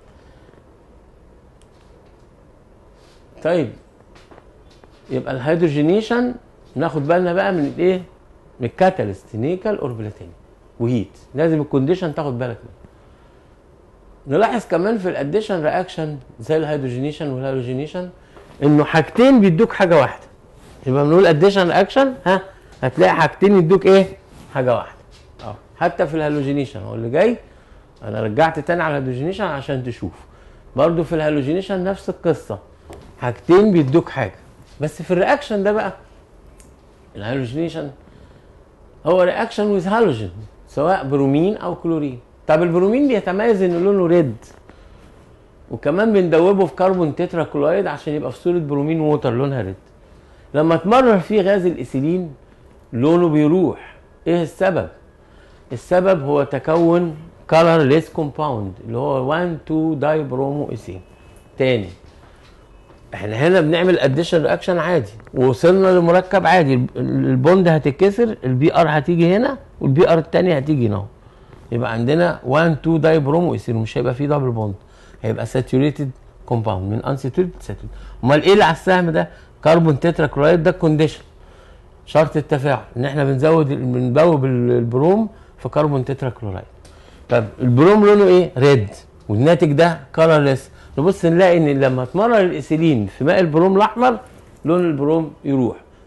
طيب يبقى الهيدروجينيشن ناخد بالنا بقى من الايه؟ من الكاتاليست نيكل اور بلاتينيوم وهيت لازم الكونديشن تاخد بالك منه. نلاحظ كمان في الاديشن رياكشن زي الهيدروجينيشن والهيدروجينيشن انه حاجتين بيدوك حاجه واحده يبقى بنقول اديشن رياكشن ها هتلاقي حاجتين يدوك ايه؟ حاجه واحده اه حتى في الهالوجينيشن هو اللي جاي انا رجعت تاني على الهالوجينيشن عشان تشوف برضو في الهالوجينيشن نفس القصه حاجتين بيدوك حاجه بس في الرياكشن ده بقى الهالوجينيشن هو رياكشن ويز هالوجين سواء برومين او كلورين طب البرومين بيتميز ان لونه ريد وكمان بندوبه في كربون تترا كلورايد عشان يبقى في صوره برومين ووتر لونها ريد لما تمرر فيه غاز الايثيلين لونه بيروح ايه السبب السبب هو تكون colorless كومباوند اللي هو 1 2 داي برومو ايثين تاني احنا هنا بنعمل اديشن رياكشن عادي ووصلنا لمركب عادي البوند هتتكسر البي ار هتيجي هنا والبي ار الثانيه هتيجي هنا يبقى عندنا 1 2 داي برومو ايثين مش هيبقى فيه دبل بوند هيبقى ساتوريتد كومباوند من انساتوريتد ساتوريتد امال ايه اللي على السهم ده كربون تترا كلورايد ده كونديشن شرط التفاعل ان احنا بنزود بندوب البروم في كربون تترا كلورايد طب البروم لونه ايه ريد والناتج ده كلرلس نبص نلاقي ان لما تمرر الايثيلين في ماء البروم الاحمر لون البروم يروح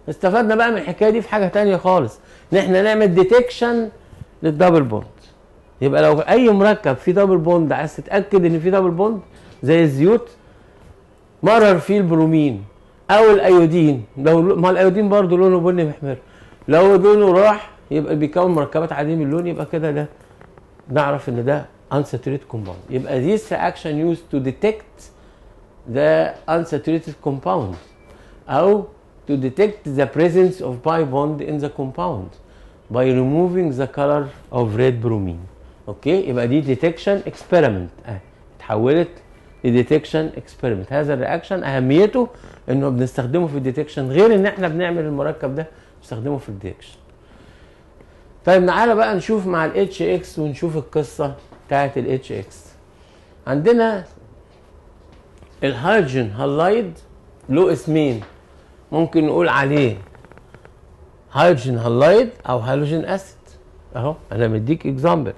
استفدنا بقى من الحكايه دي في حاجه تانية خالص ان احنا نعمل ديتكشن للدبل بوند يبقى لو اي مركب فيه دبل بوند عايز تتاكد ان فيه دبل بوند زي الزيوت مرر فيه البرومين او الايودين لو ما الايودين برضه لونه بني محمر لو لونه راح يبقى بيكون مركبات عديم اللون يبقى كده ده نعرف ان ده unsaturated compound يبقى this reaction used to detect the unsaturated compound او to detect the presence of pi bond in the compound by removing the color of red bromine اوكي يبقى دي detection experiment اه اتحولت لديتكشن اكسبيرمنت هذا الرياكشن اهميته انه بنستخدمه في الديتكشن غير ان احنا بنعمل المركب ده بنستخدمه في الديتكشن طيب تعالى بقى نشوف مع الاتش اكس ونشوف القصه بتاعت الاتش اكس عندنا الهيدروجين هالايد له اسمين ممكن نقول عليه هيدروجين هالايد او هالوجين اسيد اهو انا مديك اكزامبل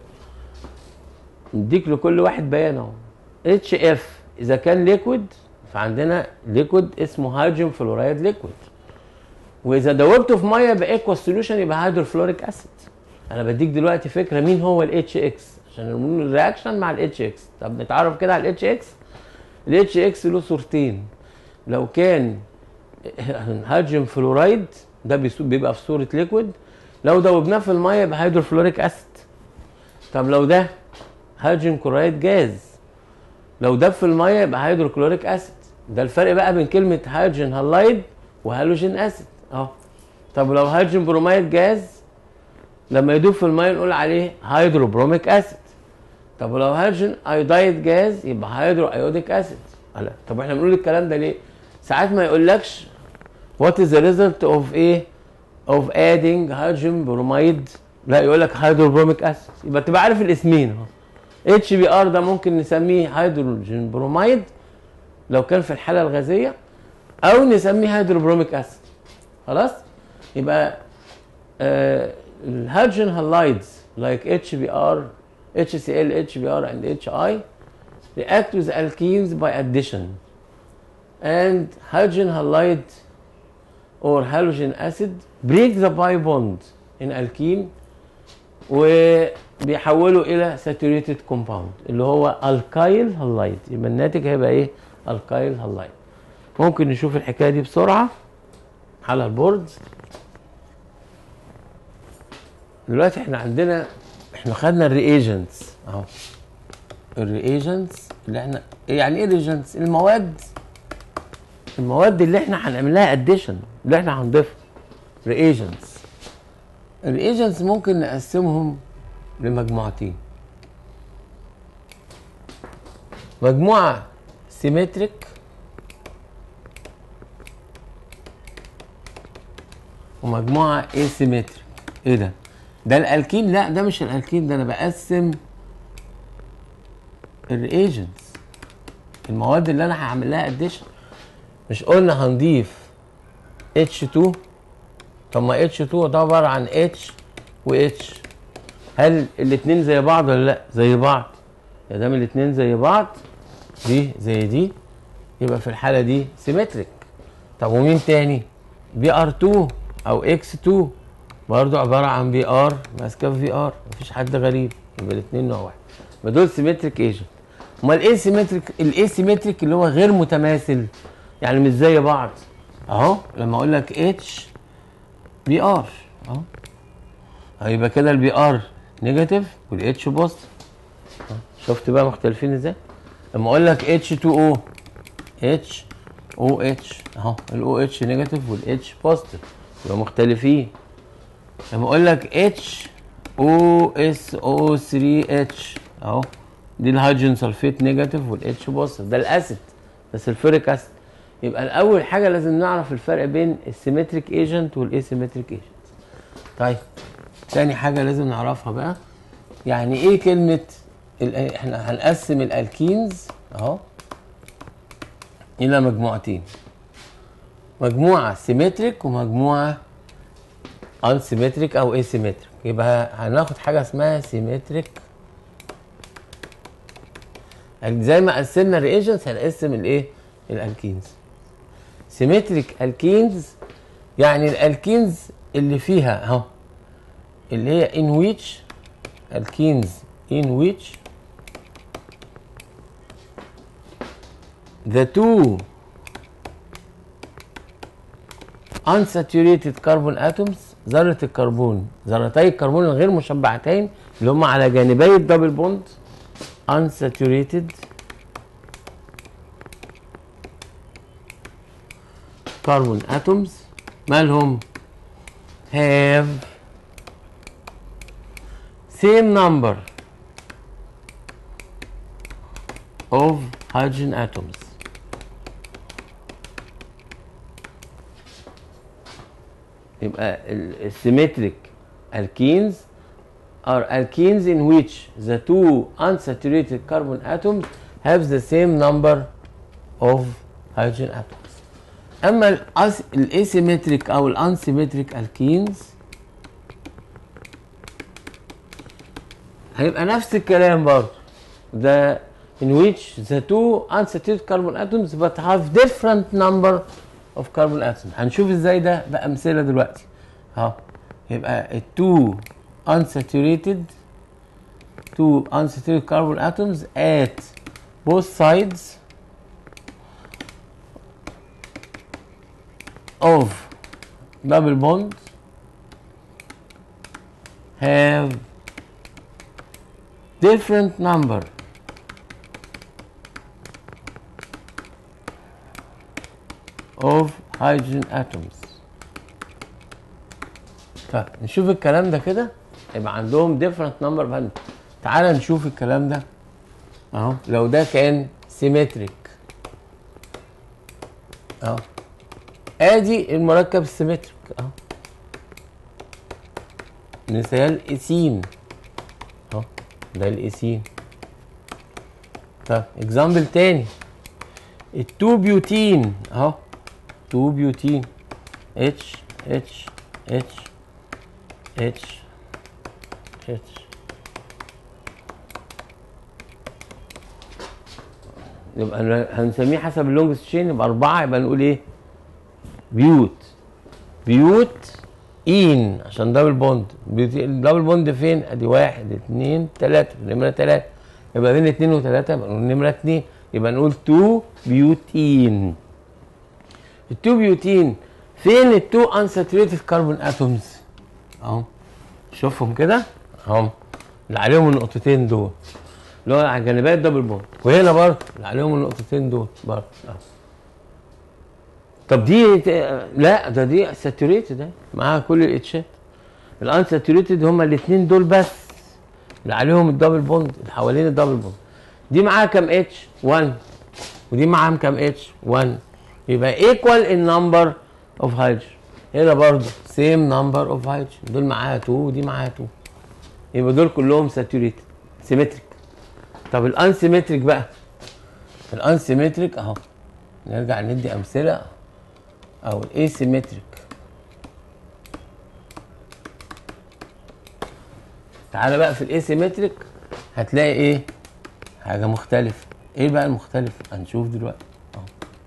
مديك لكل واحد بيان اهو اتش اف اذا كان ليكويد فعندنا ليكويد اسمه هيدروجين فلورايد ليكويد واذا دوبته في ميه باكوا سوليوشن يبقى هيدروفلوريك اسيد انا بديك دلوقتي فكره مين هو الاتش اكس عشان نقول الرياكشن مع الاتش اكس طب نتعرف كده على الاتش اكس الاتش اكس له صورتين لو كان هيدروجين فلورايد ده بيسو- بيبقى في صوره ليكويد لو دوبناه في الميه يبقى هيدروفلوريك اسيد طب لو ده هيدروجين كلورايد جاز لو دب في الميه يبقى هيدروكلوريك اسيد ده الفرق بقى بين كلمه هيدروجين هالايد وهالوجين اسيد اهو طب لو هيدروجين بروميد جاز لما يدوب في الميه نقول عليه هيدروبروميك اسيد طب لو هيدروجين ايودايد جاز يبقى هيدرو ايوديك اسيد لا طب احنا بنقول الكلام ده ليه ساعات ما يقولكش وات از ذا ريزلت اوف ايه اوف ادينج هيدروجين بروميد لا يقول لك هيدروبروميك اسيد يبقى تبقى عارف الاسمين اهو اتش بي ار ده ممكن نسميه هيدروجين بروميد لو كان في الحاله الغازيه او نسميه هيدروبروميك اسيد خلاص يبقى آه الهيدروجين هالايدز like HBr HCl HBr and HI react with alkenes by addition and hydrogen halide or halogen acid break the pi bond in alkene وبيحولوا الى saturated compound اللي هو alkyl halide يبقى الناتج هيبقى ايه alkyl halide ممكن نشوف الحكايه دي بسرعه على البورد دلوقتي احنا عندنا احنا خدنا الرياجنتس اهو الرياجنتس اللي احنا يعني ايه رياجنتس المواد المواد اللي احنا هنعمل لها اديشن اللي احنا هنضيفها رياجنتس الرياجنتس ممكن نقسمهم لمجموعتين مجموعه سيمتريك ومجموعه اسيمتريك ايه ده ده الالكين لا ده مش الالكين ده انا بقسم الرياجنتس المواد اللي انا هعمل لها اديشن مش قلنا هنضيف H2 طب ما H2 ده عباره عن H و H هل الاتنين زي بعض ولا لا زي بعض يا دام الاتنين زي بعض دي زي دي يبقى في الحاله دي سيمتريك طب ومين تاني بي ار 2 او اكس 2 برضه عباره عن بي ار ماسكه في ار مفيش حد غريب يبقى الاثنين نوع واحد يبقى دول سيمتريك ايجنت امال ايه سيمتريك الايه سيمتريك اللي هو غير متماثل يعني مش زي بعض اهو لما اقول لك اتش بي ار اهو هيبقى كده البي ار نيجاتيف والاتش بوزيتيف شفت بقى مختلفين ازاي لما اقول لك اتش 2 او اتش او اتش اهو الاو اتش نيجاتيف والاتش بوزيتيف يبقى مختلفين لما اقول لك اتش او اس او 3 اتش اهو دي الهيدروجين سلفيت نيجاتيف والاتش بوزيتيف ده الاسيد ده سلفوريك اسيد يبقى الاول حاجه لازم نعرف الفرق بين السيمتريك ايجنت والاسيمتريك ايجنت طيب تاني حاجه لازم نعرفها بقى يعني ايه كلمه ال- احنا هنقسم الالكينز اهو الى مجموعتين مجموعه سيمتريك ومجموعه انسيمتريك او اسيمتريك يبقى هناخد حاجه اسمها سيمتريك زي ما قسمنا الرياجنتس هنقسم الايه الالكينز سيمتريك الكينز يعني الالكينز اللي فيها اهو اللي هي in which alkenes in which the two unsaturated carbon atoms ذرة الكربون ذرتي الكربون الغير مشبعتين اللي هم على جانبي الدبل بوند unsaturated carbon atoms مالهم have same number of hydrogen atoms يبقى السيمتريك alkenes are alkenes in which the two unsaturated carbon atoms have the same number of hydrogen atoms اما الاسيمتريك او الانسيمتريك alkenes هيبقى نفس الكلام برضه the in which the two unsaturated carbon atoms but have different number of carbon atoms هنشوف ازاي ده بامثله دلوقتي اهو يبقى ال two unsaturated two unsaturated carbon atoms at both sides of double bond have different number of hydrogen atoms طيب نشوف الكلام ده كده يبقى عندهم different number of hydrogen تعال نشوف الكلام ده اهو لو ده كان سيمتريك اهو ادي المركب السيمتريك اهو مثال ايثين اهو ده الايثين طب اكزامبل تاني التو بيوتين اهو 2 بيوتين اتش اتش اتش اتش اتش يبقى هنسميه حسب اللونج تشين يبقى أربعة يبقى نقول إيه؟ بيوت بيوت إين عشان دبل بوند الدبل بوند فين؟ أدي واحد اتنين تلاتة نمرة تلاتة يبقى بين اتنين وتلاتة يبقى نقول نمرة اتنين يبقى نقول تو بيوتين التو بيوتين فين التو انساتوريتد كربون اتومز اهو شوفهم كده اهو اللي عليهم النقطتين دول اللي هو على جانبي الدبل بوند وهنا برضه اللي عليهم النقطتين دول برضه اهو طب دي لا ده دي ساتوريتد اهي معاها كل الاتشات الانساتوريتد هما الاثنين دول بس اللي عليهم الدبل بوند اللي حوالين الدبل بوند دي معاها كام اتش 1 ودي معاهم كام اتش 1 يبقى ايكوال النمبر اوف هيدروجين هنا برضه سيم نمبر اوف هيدروجين دول معاها 2 ودي معاها 2 يبقى دول كلهم ساتوريتد سيمتريك طب الانسيمتريك بقى الانسيمتريك اهو نرجع ندي امثله او الايسيمتريك تعالى بقى في الايسيمتريك هتلاقي ايه حاجه مختلفه ايه بقى المختلف هنشوف دلوقتي اهو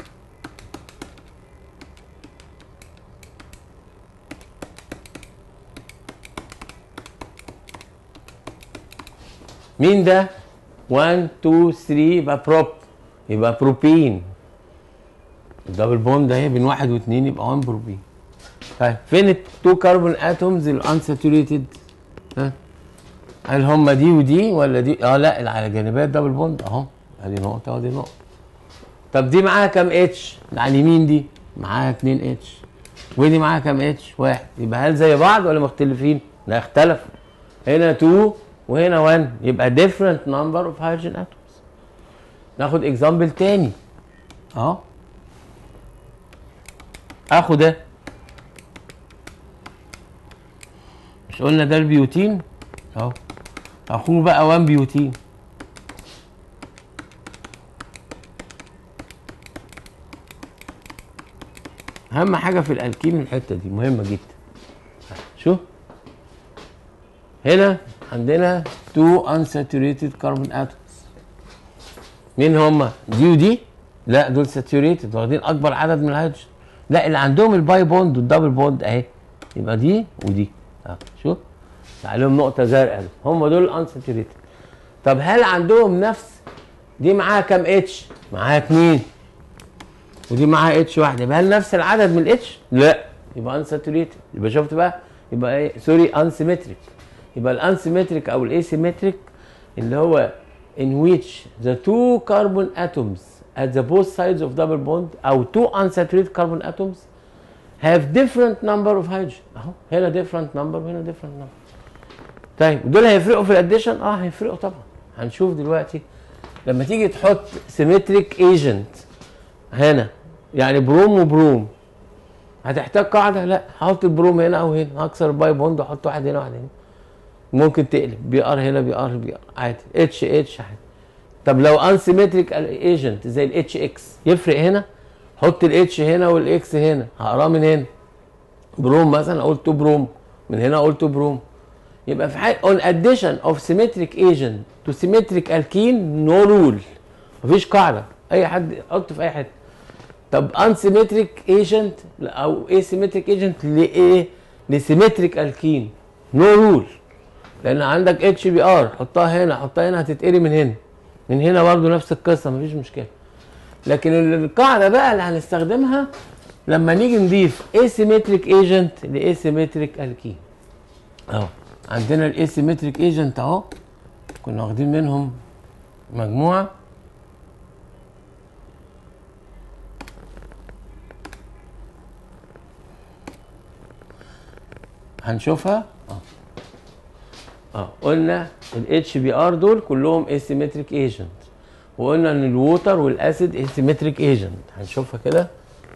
مين ده 1 2 3 يبقى بروب يبقى بروبين الدبل بوند اهي بين واحد واثنين يبقى 1 بروبين طيب فين التو كربون اتومز الانساتوريتد ها هل هم دي ودي ولا دي اه لا اللي على جانبي الدبل بوند اهو ادي نقطه ودي نقطه طب دي معاها كام اتش على اليمين دي معاها 2 اتش ودي معاها كام اتش واحد يبقى هل زي بعض ولا مختلفين لا اختلفوا هنا 2 وهنا 1 يبقى different number of hydrogen atoms ناخد اكزامبل تاني اهو اخد ده مش قلنا ده البيوتين اهو اخوه بقى 1 بيوتين اهم حاجه في الالكين الحته دي مهمه جدا شوف هنا عندنا تو unsaturated carbon atoms مين هما دي ودي لا دول ساتوريتد واخدين اكبر عدد من الهيدروجين لا اللي عندهم الباي بوند والدبل بوند اهي يبقى دي ودي اه شوف عليهم نقطه زرقاء هم دول الانساتوريتد طب هل عندهم نفس دي معاها كام اتش معاها اتنين ودي معاها اتش واحده يبقى هل نفس العدد من الاتش لا يبقى انساتوريتد يبقى شفت بقى يبقى ايه سوري انسيمتريك يبقى الانسيمتريك او الايسيمتريك اللي هو in which the two carbon atoms at the both sides of double bond او two unsaturated carbon atoms have different number of hydrogen اهو هنا different number وهنا different number طيب دول هيفرقوا في الاديشن اه هيفرقوا طبعا هنشوف دلوقتي لما تيجي تحط سيمتريك ايجنت هنا يعني بروم وبروم هتحتاج قاعده لا هحط البروم هنا او هنا هكسر الباي بوند واحط واحد هنا واحد هنا ممكن تقلب بي ار هنا بي ار بي ار عادي اتش اتش عادي طب لو انسيمتريك ايجنت زي الاتش اكس يفرق هنا حط الاتش هنا والاكس هنا هقراه من هنا بروم مثلا اقول تو بروم من هنا اقول تو بروم يبقى في حاجه on addition of symmetric agent to symmetric alkene no rule مفيش قاعده اي حد يحط في اي حته طب unsymmetric agent او asymmetric agent لايه لسيمتريك الكين نو رول لان عندك اتش بي ار حطها هنا حطها هنا هتتقري من هنا من هنا برضو نفس القصه مفيش مشكله لكن القاعده بقى اللي هنستخدمها لما نيجي نضيف asymmetric agent لاسيمتريك الكين اهو عندنا الاسيمتريك ايجنت اهو كنا واخدين منهم مجموعه هنشوفها اه اه قلنا الاتش بي ار دول كلهم اسيمتريك ايجنت وقلنا ان الووتر والاسيد اسيمتريك ايجنت هنشوفها كده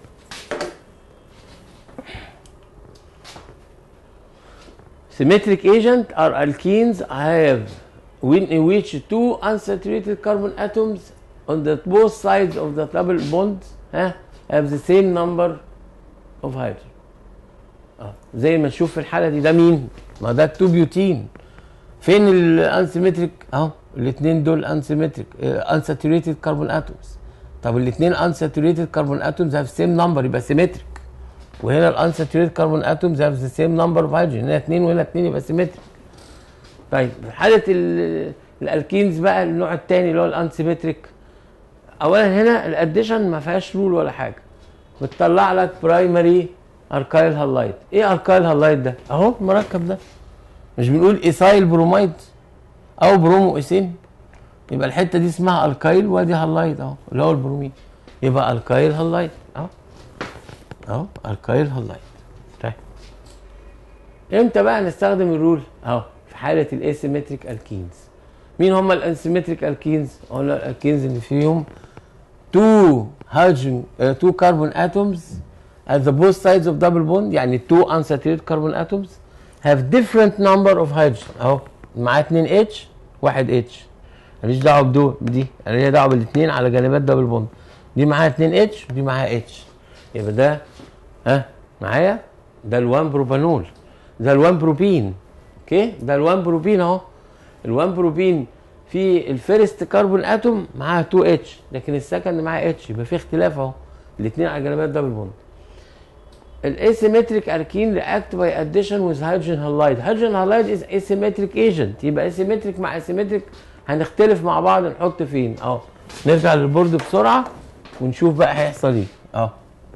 Symmetric agent are alkenes have when in which two unsaturated carbon atoms on the both sides of the double bond ها have the same number of hydrogen. اه زي ما نشوف في الحاله دي ده مين؟ ما ده التو بيوتين. فين الانسيمتريك؟ اهو الاثنين دول انسيمتريك unsaturated carbon atoms. طب الاثنين unsaturated carbon atoms have same number يبقى سيمتريك. وهنا الانساتوريت كربون اتومز هاف ذا سيم نمبر اوف هيدروجين هنا اثنين وهنا اثنين يبقى سيمتريك طيب في حاله ال- الالكينز بقى النوع الثاني اللي هو الانسيمتريك اولا هنا الاديشن ما فيهاش رول ولا حاجه بتطلع لك برايمري اركايل هالايد ايه اركايل هالايد ده اهو المركب ده مش بنقول ايثايل بروميد او برومو ايثين يبقى الحته دي اسمها الكايل وادي هالايد اهو اللي هو البرومين يبقى الكايل هالايد اهو اهو الكايل هالايد طيب امتى بقى نستخدم الرول اهو في حاله الاسيمتريك الكينز مين هم الاسيمتريك الكينز قلنا الالكينز اللي فيهم two hydrogen uh, two carbon atoms at the both sides of double bond يعني two unsaturated carbon atoms have different number of hydrogen اهو معاه 2 H واحد H ماليش دعوه بدول بدي انا ليا دعوه بالاثنين على جانبات دبل بوند دي معاها 2 H ودي معاها H يبقى ده ها معايا ده ال1 بروبانول ده ال1 بروبين اوكي ده ال1 بروبين اهو ال1 بروبين في الفيرست كربون اتوم معاها 2 اتش لكن السكند معاها اتش يبقى في اختلاف اهو الاثنين على جنبات دبل بوند الاسيمتريك الكين رياكت باي اديشن وذ هيدروجين هالايد هيدروجين هالايد از اسيمتريك ايجنت يبقى اسيمتريك مع اسيمتريك هنختلف مع بعض نحط فين اهو نرجع للبورد بسرعه ونشوف بقى هيحصل ايه اهو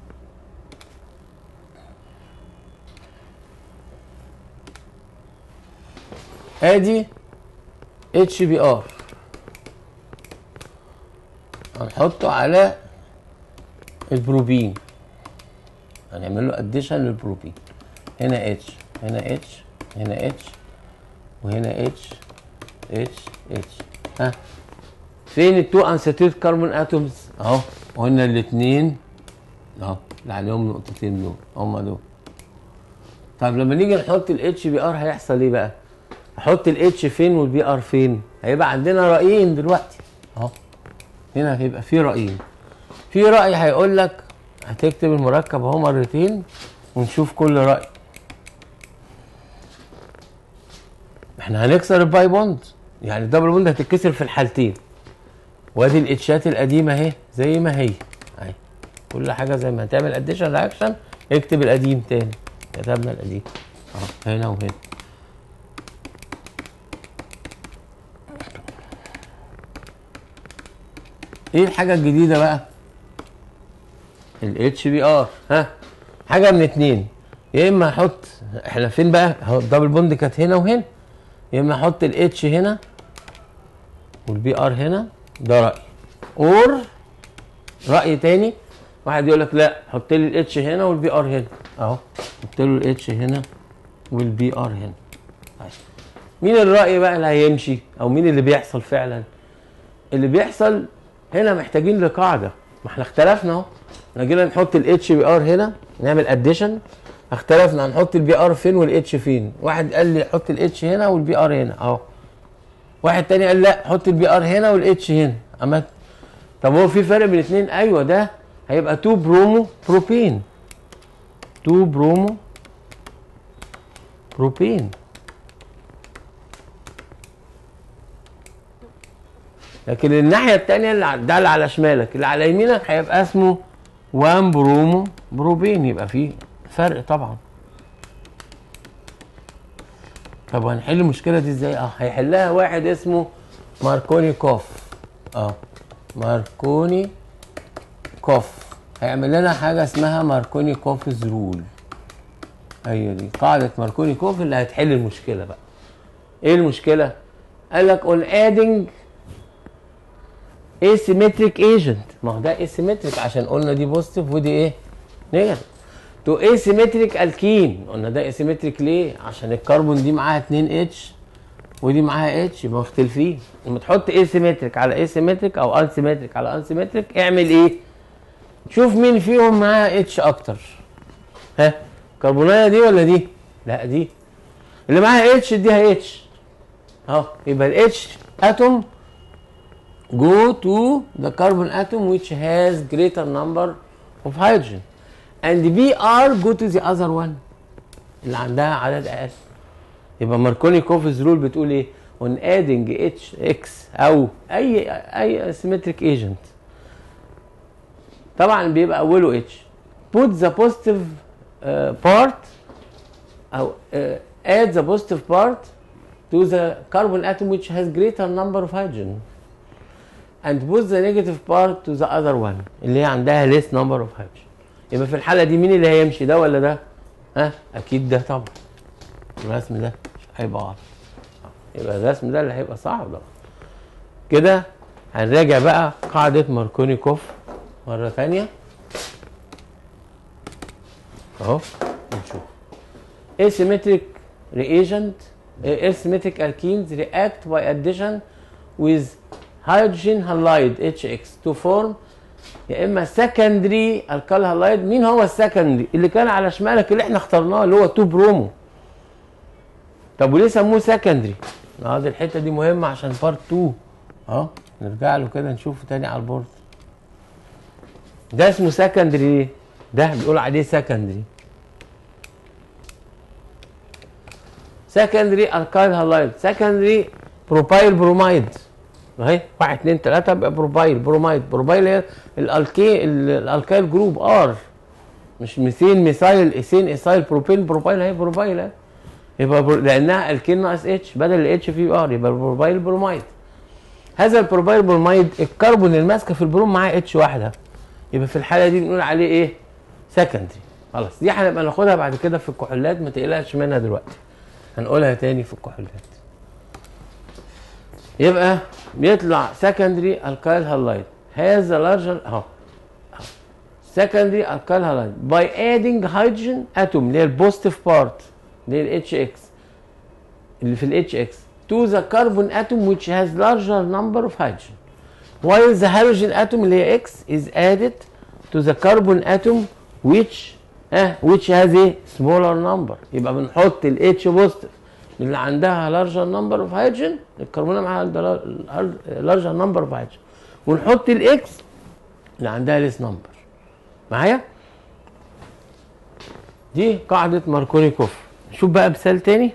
ادي اتش بي ار هنحطه على البروبين هنعمل له اديشن للبروبين هنا اتش هنا اتش هنا اتش وهنا اتش اتش اتش ها فين التو انساتيت كربون اتومز اهو قلنا الاثنين اهو اللي عليهم نقطتين دول هم دول طب لما نيجي نحط الاتش بي ار هيحصل ايه بقى احط الاتش فين والبي ار فين هيبقى عندنا رايين دلوقتي اهو هنا هيبقى في رايين في راي هيقول لك هتكتب المركب اهو مرتين ونشوف كل راي احنا هنكسر الباي بوند يعني الدبل بوند هتتكسر في الحالتين وادي الاتشات القديمه اهي زي ما هي اهي كل حاجه زي ما هتعمل اديشن رياكشن اكتب القديم تاني كتبنا القديم اه هنا وهنا ايه الحاجه الجديده بقى الاتش بي ار ها حاجه من اتنين يا اما احط احنا فين بقى اهو الدبل بوند كانت هنا وهنا يا اما احط الاتش هنا والبي ار هنا ده راي اور راي تاني واحد يقول لك لا حط لي الاتش هنا والبي ار هنا اهو حط له الاتش هنا والبي ار هنا طيب. مين الراي بقى اللي هيمشي او مين اللي بيحصل فعلا اللي بيحصل هنا محتاجين لقاعده ما احنا اختلفنا اهو احنا جينا نحط الاتش بي ار هنا نعمل اديشن اختلفنا هنحط البي ار فين والاتش فين واحد قال لي حط الاتش هنا والبي ار هنا اهو واحد تاني قال لا حط البي ار هنا والاتش هنا اما طب هو في فرق بين الاثنين ايوه ده هيبقى 2 برومو بروبين 2 برومو بروبين لكن الناحيه الثانيه اللي ع- ده اللي على شمالك اللي على يمينك هيبقى اسمه 1 برومو بروبين يبقى فيه فرق طبعا طب هنحل المشكله دي ازاي اه هيحلها واحد اسمه ماركوني كوف اه ماركوني كوف هيعمل لنا حاجه اسمها ماركوني كوفز رول هي دي قاعده ماركوني كوف اللي هتحل المشكله بقى ايه المشكله قال لك on adding asymmetric agent ما هو ده asymmetric عشان قلنا دي بوزيتيف ودي ايه نيجاتيف تو asymmetric الكين قلنا ده asymmetric ليه عشان الكربون دي معاها 2 اتش ودي معاها اتش يبقى مختلفين لما تحط asymmetric على asymmetric او unsymmetric على unsymmetric اعمل ايه شوف مين فيهم معاها اتش اكتر ها كربونايه دي ولا دي لا دي اللي معاها اتش اديها اتش اهو يبقى الاتش اتوم go to the carbon atom which has greater number of hydrogen and Br go to the other one اللي عندها عدد اقل يبقى ماركوني كوفز رول بتقول ايه on adding HX او اي اي symmetric agent طبعا بيبقى اوله H put the positive uh, part او uh, add the positive part to the carbon atom which has greater number of hydrogen and put the negative part to the other one اللي هي عندها less number of hydrogen يبقى في الحالة دي مين اللي هيمشي ده ولا ده؟ ها؟ أكيد ده طبعا الرسم ده مش هيبقى غلط يبقى الرسم ده اللي هيبقى صح طبعا كده هنراجع بقى قاعدة ماركونيكوف مرة تانية اهو نشوف asymmetric reagent uh, asymmetric alkenes react by addition with hydrogen halide HX to form يا اما secondary alkyl halide مين هو السكندري اللي كان على شمالك اللي احنا اخترناه اللي هو 2 برومو طب وليه سموه secondary اه دي الحته دي مهمه عشان بارت 2 اه نرجع له كده نشوفه تاني على البورد ده اسمه secondary ليه ده بيقول عليه secondary secondary alkyl halide secondary propyl bromide اهي واحد اتنين تلاته يبقى بروبايل برومايد بروبايل هي الالكي الالكايل جروب ار مش ميثين ميثايل ايثين ايثايل بروبين بروبايل هي بروبايل اهي يبقى برو... لانها الكين ناقص اتش بدل الاتش في ار يبقى بروبايل برومايد هذا البروبايل برومايد الكربون اللي ماسكه في البروم معاه اتش واحده يبقى في الحاله دي بنقول عليه ايه سكندري خلاص دي هنبقى ناخدها بعد كده في الكحولات ما تقلقش منها دلوقتي هنقولها تاني في الكحولات يبقى بيطلع secondary alkyl halide has a larger اهو secondary alkyl halide by adding hydrogen atom اللي هي البوزيتيف بارت اللي هي ال HX اللي في ال HX to the carbon atom which has larger number of hydrogen while the halogen atom اللي هي X is added to the carbon atom which اه which has a smaller number يبقى بنحط ال H positive اللي عندها larger number of hydrogen الكربونه معاها larger number of hydrogen ونحط الاكس اللي عندها less number معايا دي قاعدة ماركونيكوف نشوف بقى مثال تاني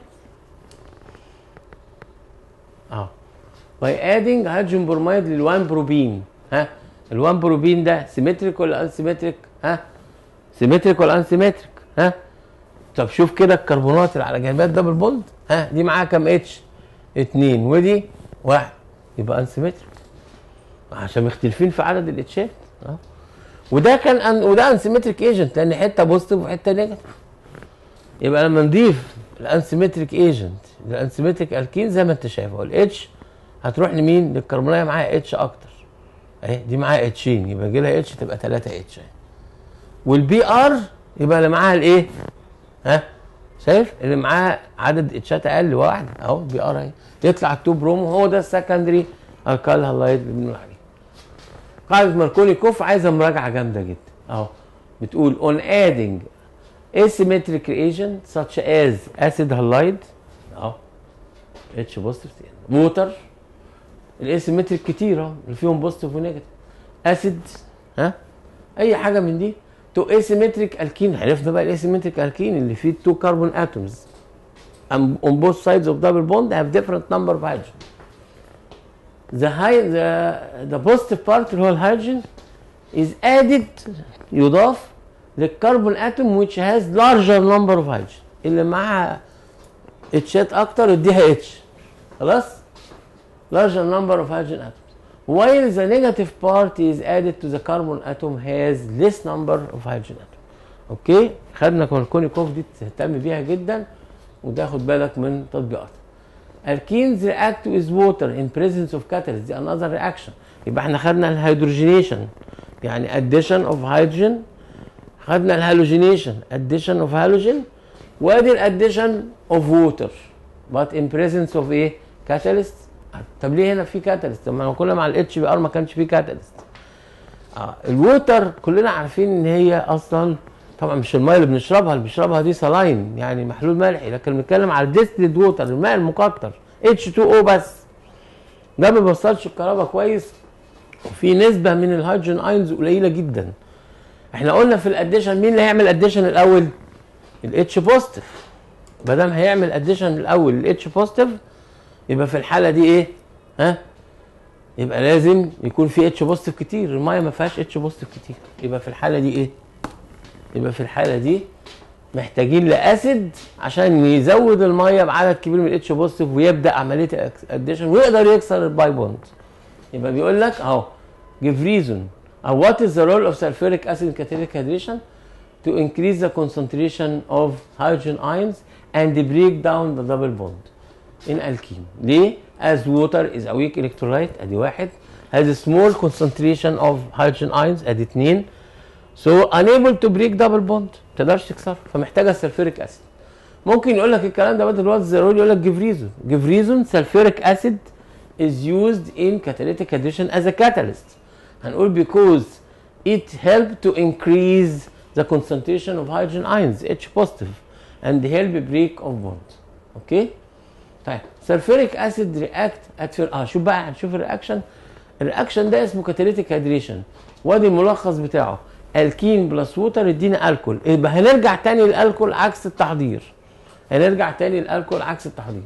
اه by adding hydrogen bromide لل 1 بروبين ها ال1 بروبين ده سيمتريك ولا انسيمتريك ها سيمتريك ولا انسيمتريك ها طب شوف كده الكربونات اللي على جانبات دبل بوند ها دي معاها كام اتش اتنين ودي واحد يبقى انسيمتريك عشان مختلفين في عدد الاتشات اه وده كان أن وده انسيمتريك ايجنت لان حته بوزيتيف وحته نيجاتيف يبقى لما نضيف الانسيمتريك ايجنت الانسيمتريك الكين زي ما انت شايف اهو الاتش هتروح لمين؟ للكربونيه معاها اتش اكتر اهي دي معاها اتشين يبقى يجي لها اتش تبقى 3 اتش اهي والبي ار يبقى اللي معاها الايه؟ ها؟ شايف؟ اللي معاها عدد اتشات اقل واحد اهو بي ار اهي يطلع التو برومو هو ده السكندري الكال هالايد اللي بنقول عليه. قاعده ماركوليكوف عايزه مراجعه جامده جدا اهو بتقول on adding asymmetric reagent such as acid halide اهو اتش بوزيتيف ووتر الاسيمتريك كتير اهو اللي فيهم بوزيتيف ونيجاتيف اسيد ها اي حاجه من دي تو اسيمتريك الكين عرفنا بقى الاسيمتريك الكين اللي فيه تو كربون اتومز on both sides of double bond have different number of hydrogen the high the the positive part اللي هو الهيدروجين is added يضاف للكربون اتوم which has larger number of hydrogen اللي معاها اتشات اكتر اديها اتش خلاص larger number of hydrogen atoms while the negative part is added to the carbon atom has less number of hydrogen atom اوكي خدنا كونيكوف دي تهتم بيها جدا وتاخد بالك من تطبيقاتها alkenes react with water in presence of catalyst دي another reaction يبقى احنا خدنا الهيدروجينيشن يعني addition of hydrogen خدنا الهالوجينيشن addition of halogen وادي الاديشن of water but in presence of ايه catalyst طب ليه هنا في كاتاليست طب ما كل مع الاتش بي ار ما كانش في كاتاليست اه الووتر كلنا عارفين ان هي اصلا طبعا مش الميه اللي بنشربها اللي بنشربها دي سلاين يعني محلول ملحي لكن بنتكلم على الديستلد ووتر الماء المقطر H2O بس ده ما بيوصلش الكهرباء كويس وفي نسبه من الهيدروجين اينز قليله جدا احنا قلنا في الاديشن مين اللي هيعمل اديشن الاول الاتش بوزيتيف ما دام هيعمل اديشن الاول الاتش بوزيتيف يبقى في الحاله دي ايه ها يبقى لازم يكون في اتش بوزيتيف كتير الميه ما فيهاش اتش بوزيتيف كتير يبقى في الحاله دي ايه يبقى في الحاله دي محتاجين لاسيد عشان يزود الميه بعدد كبير من الاتش بوزيتيف ويبدا عمليه اديشن ويقدر يكسر الباي بوند يبقى بيقول لك اهو give reason او what is the role of sulfuric acid in catalytic hydration to increase the concentration of hydrogen ions and break down the double bond in alkene ليه as water is a weak electrolyte ادي واحد has a small concentration of hydrogen ions ادي اتنين so unable to break double bond ما تقدرش تكسر فمحتاجه سلفوريك اسيد ممكن يقول لك الكلام ده بدل وات زيرول يقول لك give reason give reason sulfuric acid is used in catalytic addition as a catalyst هنقول because it help to increase the concentration of hydrogen ions H positive and help break of bond اوكي طيب سلفوريك اسيد رياكت ات اه شوف بقى هنشوف الرياكشن الرياكشن ده اسمه كاتاليتيك هيدريشن وادي الملخص بتاعه الكين بلس ووتر يدينا الكول يبقى هنرجع تاني للالكول عكس التحضير هنرجع تاني للالكول عكس التحضير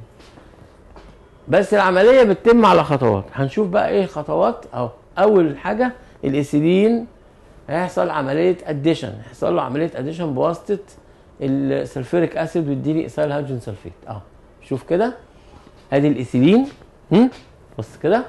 بس العمليه بتتم على خطوات هنشوف بقى ايه الخطوات اهو اول حاجه الايثيلين هيحصل عمليه اديشن هيحصل له عمليه اديشن بواسطه السلفوريك اسيد ويديني ايثايل هيدروجين سلفيت اهو شوف كده ادي الايثيلين هم؟ بص كده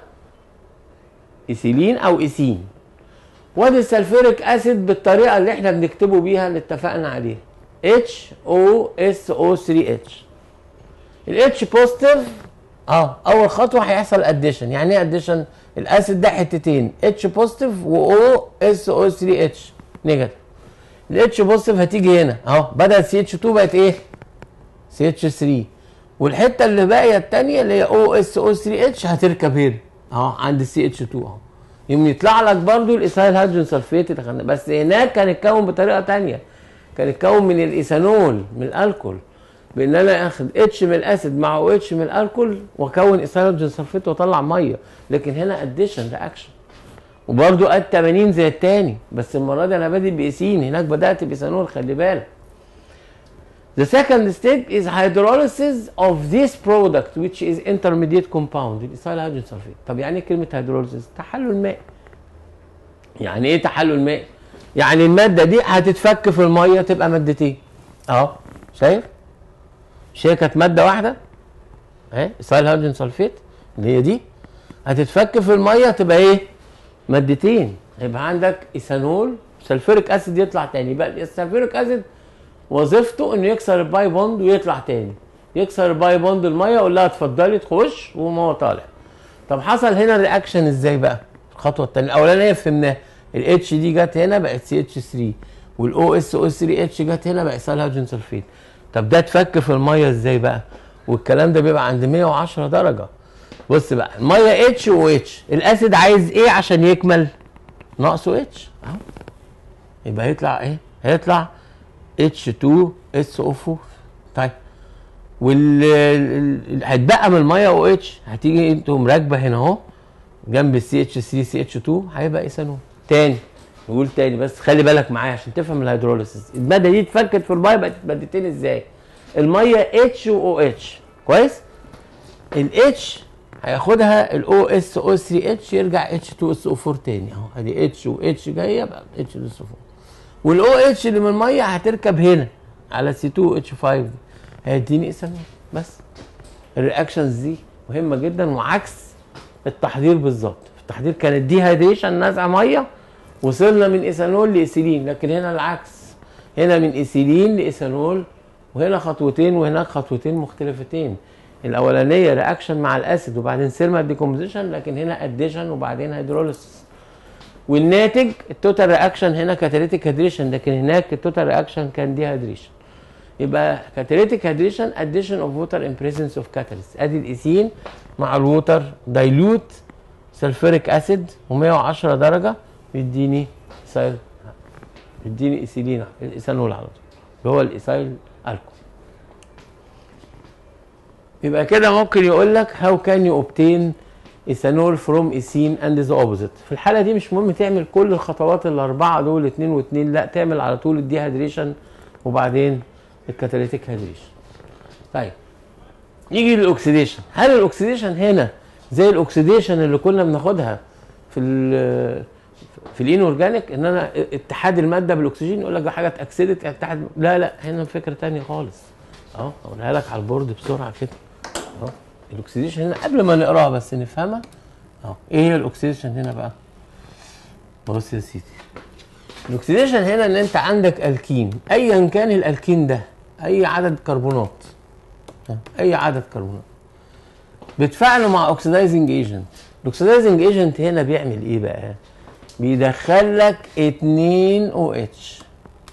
ايثيلين او ايثين وادي السلفوريك اسيد بالطريقه اللي احنا بنكتبه بيها اللي اتفقنا عليها اتش او اس او 3 اتش الاتش بوزيتيف اه اول خطوه هيحصل اديشن يعني ايه اديشن الاسيد ده حتتين اتش بوزيتيف و او اس او 3 اتش نيجاتيف الاتش بوزيتيف هتيجي هنا اهو بدل سي اتش 2 بقت ايه سي اتش 3 والحته اللي باقيه الثانيه اللي هي او اس او 3 اتش هتركب هنا اهو عند السي اتش 2 اهو يوم يطلع لك برضو الايثايل هيدروجين سلفيت اللي خدناه بس هناك كان اتكون بطريقه ثانيه كان اتكون من الايثانول من الالكول بان انا اخد اتش من الاسيد مع او اتش من الالكول واكون ايثايل هيدروجين سلفيت واطلع ميه لكن هنا اديشن رياكشن وبرضو قد 80 زي الثاني بس المره دي انا بادئ بايثين هناك بدات بايثانول خلي بالك The second step is hydrolysis of this product which is intermediate compound الايثايل هيدروجين سلفيت طب يعني ايه كلمه hydrolysis تحلل مائي يعني ايه تحلل مائي يعني الماده دي هتتفك في الميه تبقى مادتين اهو شايف مش هي كانت ماده واحده اهي ايثايل هيدروجين سلفيت اللي هي دي هتتفك في الميه تبقى ايه مادتين هيبقى عندك ايثانول سلفوريك اسيد يطلع تاني يبقى السلفوريك اسيد وظيفته انه يكسر الباي بوند ويطلع تاني يكسر الباي بوند الميه يقول لها اتفضلي تخش وما هو طالع طب حصل هنا الرياكشن ازاي بقى الخطوه الثانيه الاولانيه فهمناها الاتش دي جت هنا بقت سي اتش 3 والاو اس او 3 اتش جت هنا بقت سال هيدروجين سلفيت طب ده اتفك في الميه ازاي بقى والكلام ده بيبقى عند 110 درجه بص بقى الميه اتش و اتش الاسيد عايز ايه عشان يكمل ناقصه اتش اهو يبقى هيطلع ايه هيطلع اتش 2 اس او 4 طيب وال ال- هيتبقى من الميه او اتش هتيجي انتم راكبه هنا اهو جنب السي اتش 3 سي اتش 2 هيبقى ايثانول تاني نقول تاني بس خلي بالك معايا عشان تفهم الهيدروليسيس الماده دي اتفكت في الميه بقت مادتين ازاي الميه اتش و اتش كويس الاتش هياخدها الاو اس او 3 اتش يرجع اتش 2 اس او 4 تاني اهو ادي اتش و اتش جايه بقى اتش اس او 4 والاو اتش اللي من الميه هتركب هنا على سي 2 اتش 5 دي هيديني ايثانول بس الرياكشنز دي مهمه جدا وعكس التحضير بالظبط في التحضير كانت دي هيدريشن نزع ميه وصلنا من ايثانول لايثيلين لكن هنا العكس هنا من ايثيلين لايثانول وهنا خطوتين وهناك خطوتين مختلفتين الاولانيه رياكشن مع الاسيد وبعدين سيرمال ديكومبوزيشن لكن هنا اديشن وبعدين هيدروليسيس والناتج التوتال رياكشن هنا كاتاليتيك هيدريشن لكن هناك التوتال رياكشن كان دي هيدريشن يبقى كاتاليتيك هيدريشن اديشن اوف ووتر ان بريزنس اوف كاتاليست ادي الايثين مع الووتر دايلوت سلفوريك اسيد و110 درجه بيديني سايل بيديني ايثيلين الايثانول على طول اللي هو الايثايل الكول يبقى كده ممكن يقول لك هاو كان يو اوبتين ايثانول فروم ايثين اند ذا اوبوزيت في الحاله دي مش مهم تعمل كل الخطوات الاربعه دول اتنين واتنين لا تعمل على طول الديهيدريشن وبعدين الكاتاليتيك هيدريشن طيب نيجي للاكسيديشن هل الاكسيديشن هنا زي الاكسيديشن اللي كنا بناخدها في ال في الان اورجانيك ان انا اتحاد الماده بالاكسجين يقول لك ده حاجه اتاكسدت اتحاد لا لا هنا فكره تانية خالص اهو اقولها لك على البورد بسرعه كده اهو الاكسيديشن هنا قبل ما نقراها بس نفهمها اهو ايه هي الاكسيديشن هنا بقى بص يا سيدي الاكسيديشن هنا ان انت عندك الكين ايا كان الالكين ده اي عدد كربونات ها، اي عدد كربونات بتفاعلوا مع اوكسيدايزنج ايجنت الاوكسيدايزنج ايجنت هنا بيعمل ايه بقى بيدخل لك 2 او اتش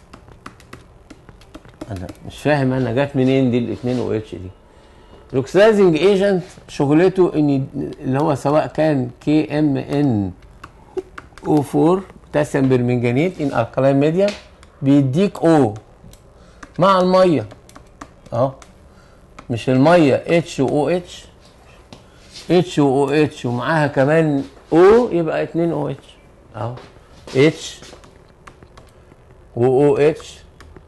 انا مش فاهم انا جت منين دي ال 2 او اتش دي الاوكسيدايزنج ايجنت شغلته ان اللي هو سواء كان كي ام ان او 4 بوتاسيوم برمنجانيت ان الكلاين ميديا بيديك او مع الميه اهو مش الميه اتش او اتش اتش او اتش ومعاها كمان او يبقى 2 او اتش اهو اتش و او اتش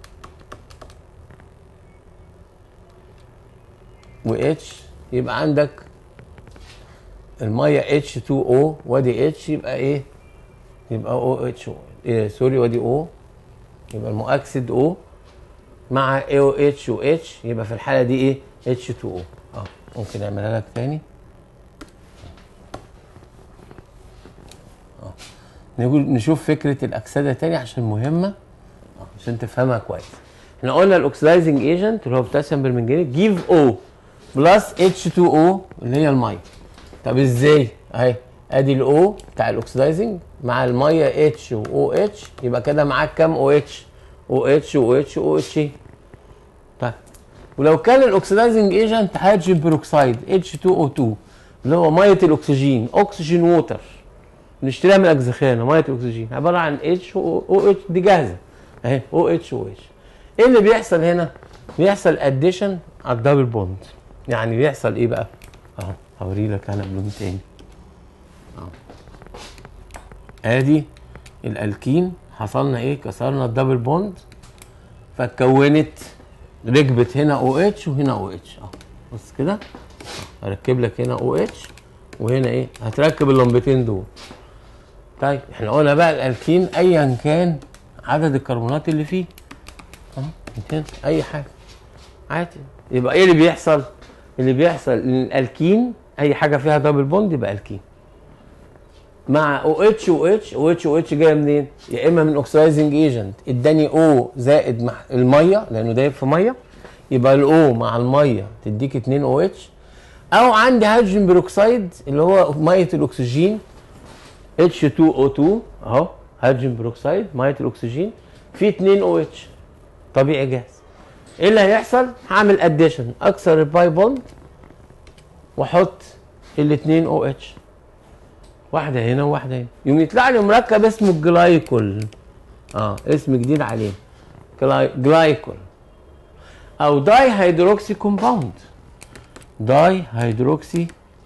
و اتش يبقى عندك الميه اتش 2 او وادي اتش يبقى ايه يبقى او اتش إيه سوري وادي او يبقى المؤكسد او مع اي او اتش و اتش يبقى في الحاله دي ايه اتش 2 او اه ممكن نعملها لك تاني اه نقول نشوف فكره الاكسده تاني عشان مهمه آه، عشان تفهمها كويس احنا قلنا الاكسدايزنج ايجنت اللي هو بوتاسيوم برمنجانيت جيف او بلس اتش 2 او اللي هي الميه طب ازاي اهي ادي الاو بتاع الاكسدايزنج مع الميه اتش و اتش يبقى كده معاك كام او اتش او اتش و اتش و اتش طيب ولو كان الاكسدايزنج ايجنت هيدروجين بيروكسيد اتش 2 او 2 اللي هو ميه الاكسجين اكسجين ووتر نشتريها من الاجزخانه ميه الاكسجين عباره عن اتش او اتش دي جاهزه اهي او اتش او اتش ايه اللي بيحصل هنا؟ بيحصل اديشن على الدبل بوند يعني بيحصل ايه بقى؟ اهو هوري لك انا بلون تاني اهو ادي الالكين حصلنا ايه؟ كسرنا الدبل بوند فاتكونت ركبت هنا او اتش وهنا او اتش اهو بص كده هركب لك هنا او اتش وهنا ايه؟ هتركب اللمبتين دول طيب احنا قلنا بقى الالكين ايا كان عدد الكربونات اللي فيه اه 200 اي حاجه عادي يبقى ايه اللي بيحصل اللي بيحصل ان الالكين اي حاجه فيها دبل بوند يبقى الكين مع او اتش و اتش او اتش و اتش جايه منين يا اما من اوكسيدايزنج ايجنت اداني او زائد مع الميه لانه دايب في ميه يبقى الاو مع الميه تديك 2 او اتش او عندي هيدروجين بيروكسيد اللي هو ميه الاكسجين H2O2 اهو هيدروجين بيروكسيد ميه الاكسجين في 2 او اتش طبيعي جاهز ايه اللي هيحصل هعمل اديشن اكسر الباي بوند واحط الاثنين او اتش واحده هنا وواحده هنا يوم يطلع لي مركب اسمه الجلايكول اه اسم جديد عليه جلاي- جلايكول او داي هيدروكسي كومباوند داي هيدروكسي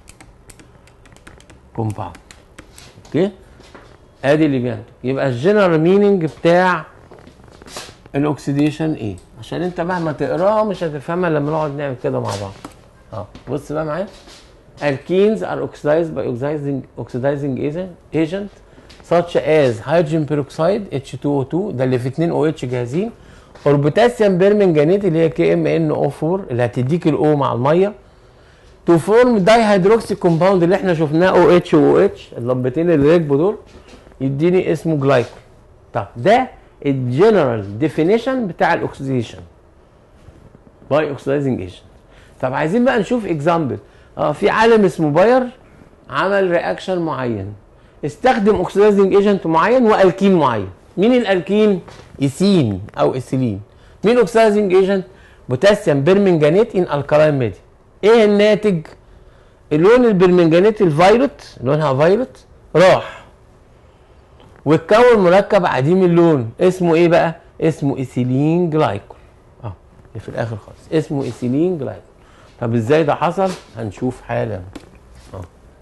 كومباوند اوكي ادي اللي بينتج يبقى الجنرال مينينج بتاع الاكسيديشن ايه عشان انت مهما تقراه مش هتفهمها لما نقعد نعمل كده مع بعض اه بص بقى معايا alkenes are oxidized by oxidizing oxidizing agent agent such as hydrogen peroxide H2O2 ده اللي في 2 OH جاهزين or potassium permanganate اللي هي KMnO4 اللي هتديك الاو مع الميه to form dihydroxy compound اللي احنا شفناه OH و OH اللمبتين اللي ركبوا دول يديني اسمه جلايكول طب ده الجنرال ديفينيشن بتاع الاكسيديشن باي اوكسيدايزنج ايجنت طب عايزين بقى نشوف اكزامبل اه في عالم اسمه باير عمل رياكشن معين استخدم اوكسيدايزنج ايجنت معين والكين معين مين الالكين ايثين او ايثيلين مين اوكسيدايزنج ايجنت بوتاسيوم بيرمنجانيت ان الكالاين ميديا ايه الناتج اللون البرمنجانيت الفايلوت لونها فايلوت راح واتكون مركب عديم اللون اسمه ايه بقى اسمه ايثيلين جلايكول اه اللي في الاخر خالص اسمه ايثيلين جلايكول طب ازاي ده حصل هنشوف حالا اه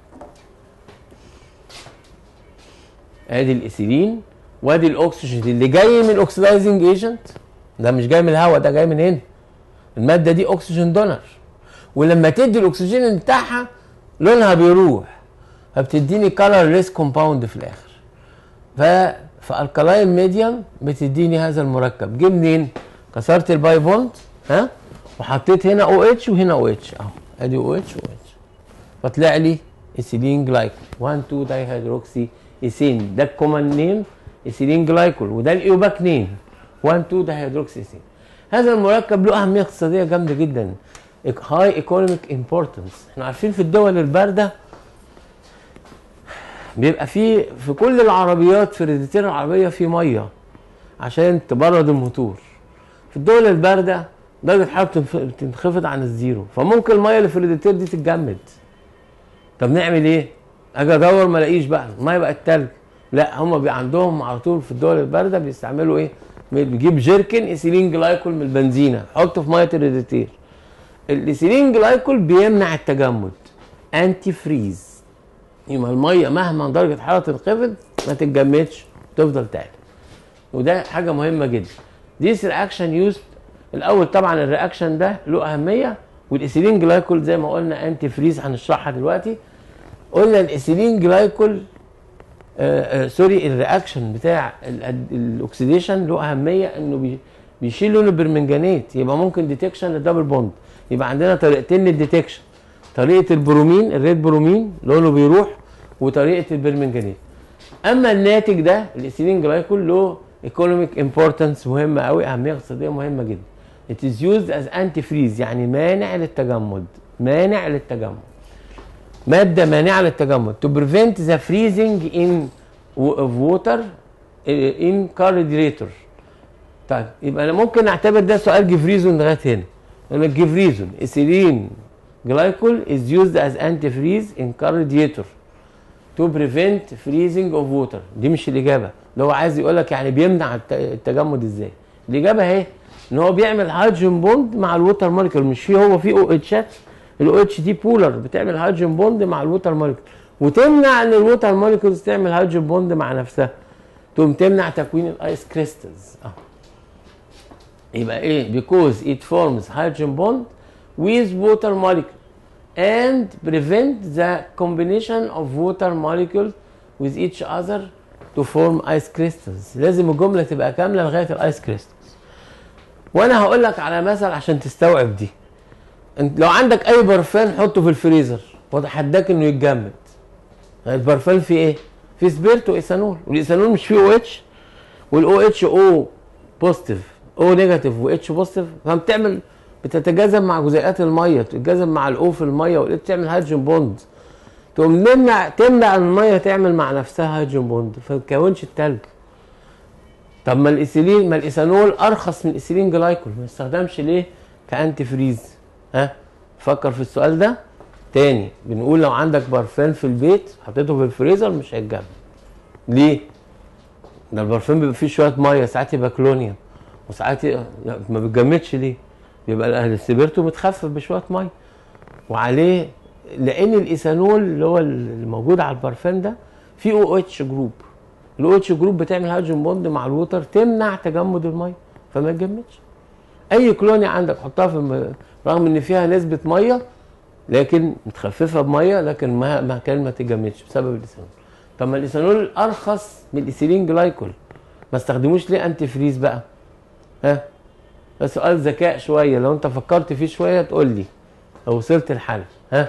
ادي الايثيلين وادي الاكسجين اللي جاي من الاكسدايزنج ايجنت ده مش جاي من الهواء ده جاي من هنا الماده دي اكسجين دونر ولما تدي الاكسجين بتاعها لونها بيروح فبتديني كالر ليس كومباوند في الاخر ف فالكلاين ميديوم بتديني هذا المركب جه منين؟ كسرت الباي بوند ها وحطيت هنا او اتش وهنا او اتش اهو ادي او اتش او اتش فطلع لي ايثيلين جلايكول 1 2 داي هيدروكسي ايثين ده الكومن نيم ايثيلين جلايكول وده الايوباك نيم 1 2 داي هيدروكسي ايثين هذا المركب له اهميه اقتصاديه جامده جدا هاي ايكونوميك امبورتنس احنا عارفين في الدول البارده بيبقى في في كل العربيات في الريديتير العربيه في ميه عشان تبرد الموتور في الدول البارده درجه الحراره بتنف- بتنخفض عن الزيرو فممكن الميه اللي في الريديتير دي تتجمد طب نعمل ايه اجي ادور ما الاقيش بقى الميه بقت تلج لا هم بي عندهم على طول في الدول البارده بيستعملوا ايه بيجيب جيركن ايثيلين جلايكول من البنزينه يحطه في ميه الريديتير الايثيلين جلايكول بيمنع التجمد انتي فريز يبقى الميه مهما درجه الحراره تنخفض ما تتجمدش تفضل تعلى وده حاجه مهمه جدا ديس رياكشن يوز الاول طبعا الرياكشن ده له اهميه والايثيلين جلايكول زي ما قلنا انتي فريز هنشرحها دلوقتي قلنا الايثيلين جلايكول آه آه سوري الرياكشن بتاع ال- الاكسيديشن له اهميه انه بي بيشيل لون البرمنجانات يبقى ممكن ديتكشن للدبل بوند يبقى عندنا طريقتين للديتكشن طريقه البرومين الريد برومين لونه بيروح وطريقه البرمنجانات اما الناتج ده الايثيلين جلايكول له ايكونوميك امبورتنس مهمه قوي اهميه اقتصاديه مهمه جدا It is used as antifreeze يعني مانع للتجمد مانع للتجمد ماده مانعه للتجمد to prevent the freezing in of water in carburetor طيب يبقى انا ممكن اعتبر ده سؤال جفريزون لغايه هنا يقول لك جفريزون ايثيلين جلايكول is used as antifreeze in carburetor to prevent freezing of water دي مش الاجابه اللي هو عايز يقول لك يعني بيمنع الت- التجمد ازاي الاجابه اهي ان هو بيعمل هيدروجين بوند مع الووتر مولكيول مش في هو في او اتشات الاو اتش دي بولر بتعمل هيدروجين بوند مع الووتر مولكيول وتمنع ان الووتر مولكيولز تعمل هيدروجين بوند مع نفسها تقوم تمنع تكوين الايس كريستالز اه يبقى ايه because it forms hydrogen bond with water molecule and prevent the combination of water molecules with each other تو فورم ايس كريستالز لازم الجمله تبقى كامله لغايه الايس كريستالز وانا هقول لك على مثل عشان تستوعب دي انت لو عندك اي برفان حطه في الفريزر واتحداك انه يتجمد البرفان فيه ايه فيه سبيرت وايثانول والايثانول مش فيه او اتش والاو اتش او بوزيتيف او نيجاتيف واتش بوزيتيف فبتعمل بتتجاذب مع جزيئات الميه تتجاذب مع الاو في الميه والاتش تعمل هيدروجين بوند تقوم نمنع تمنع الميه تعمل مع نفسها هيدروجين بوند فما تكونش التلج طب ما الايثيلين ما الايثانول ارخص من الايثيلين جلايكول ما يستخدمش ليه كانتي فريز ها فكر في السؤال ده تاني بنقول لو عندك برفان في البيت حطيته في الفريزر مش هيتجمد ليه ده البرفان بيبقى فيه شويه ميه ساعات يبقى كلونيوم وساعات ي... لا ما بيتجمدش ليه بيبقى السبيرتو متخفف بشويه ميه وعليه لان الايثانول اللي هو الموجود على البرفان ده فيه او اتش جروب الاو اتش جروب بتعمل هيدروجين بوند مع الوتر تمنع تجمد الميه فما يتجمدش اي كلونيا عندك حطها في الم... رغم ان فيها نسبه ميه لكن متخففه بميه لكن ما ما كان ما تتجمدش بسبب الايثانول طب ما الايثانول ارخص من الايثيلين جلايكول ما استخدموش ليه انتي فريز بقى ها ده سؤال ذكاء شويه لو انت فكرت فيه شويه تقول لي لو وصلت الحل ها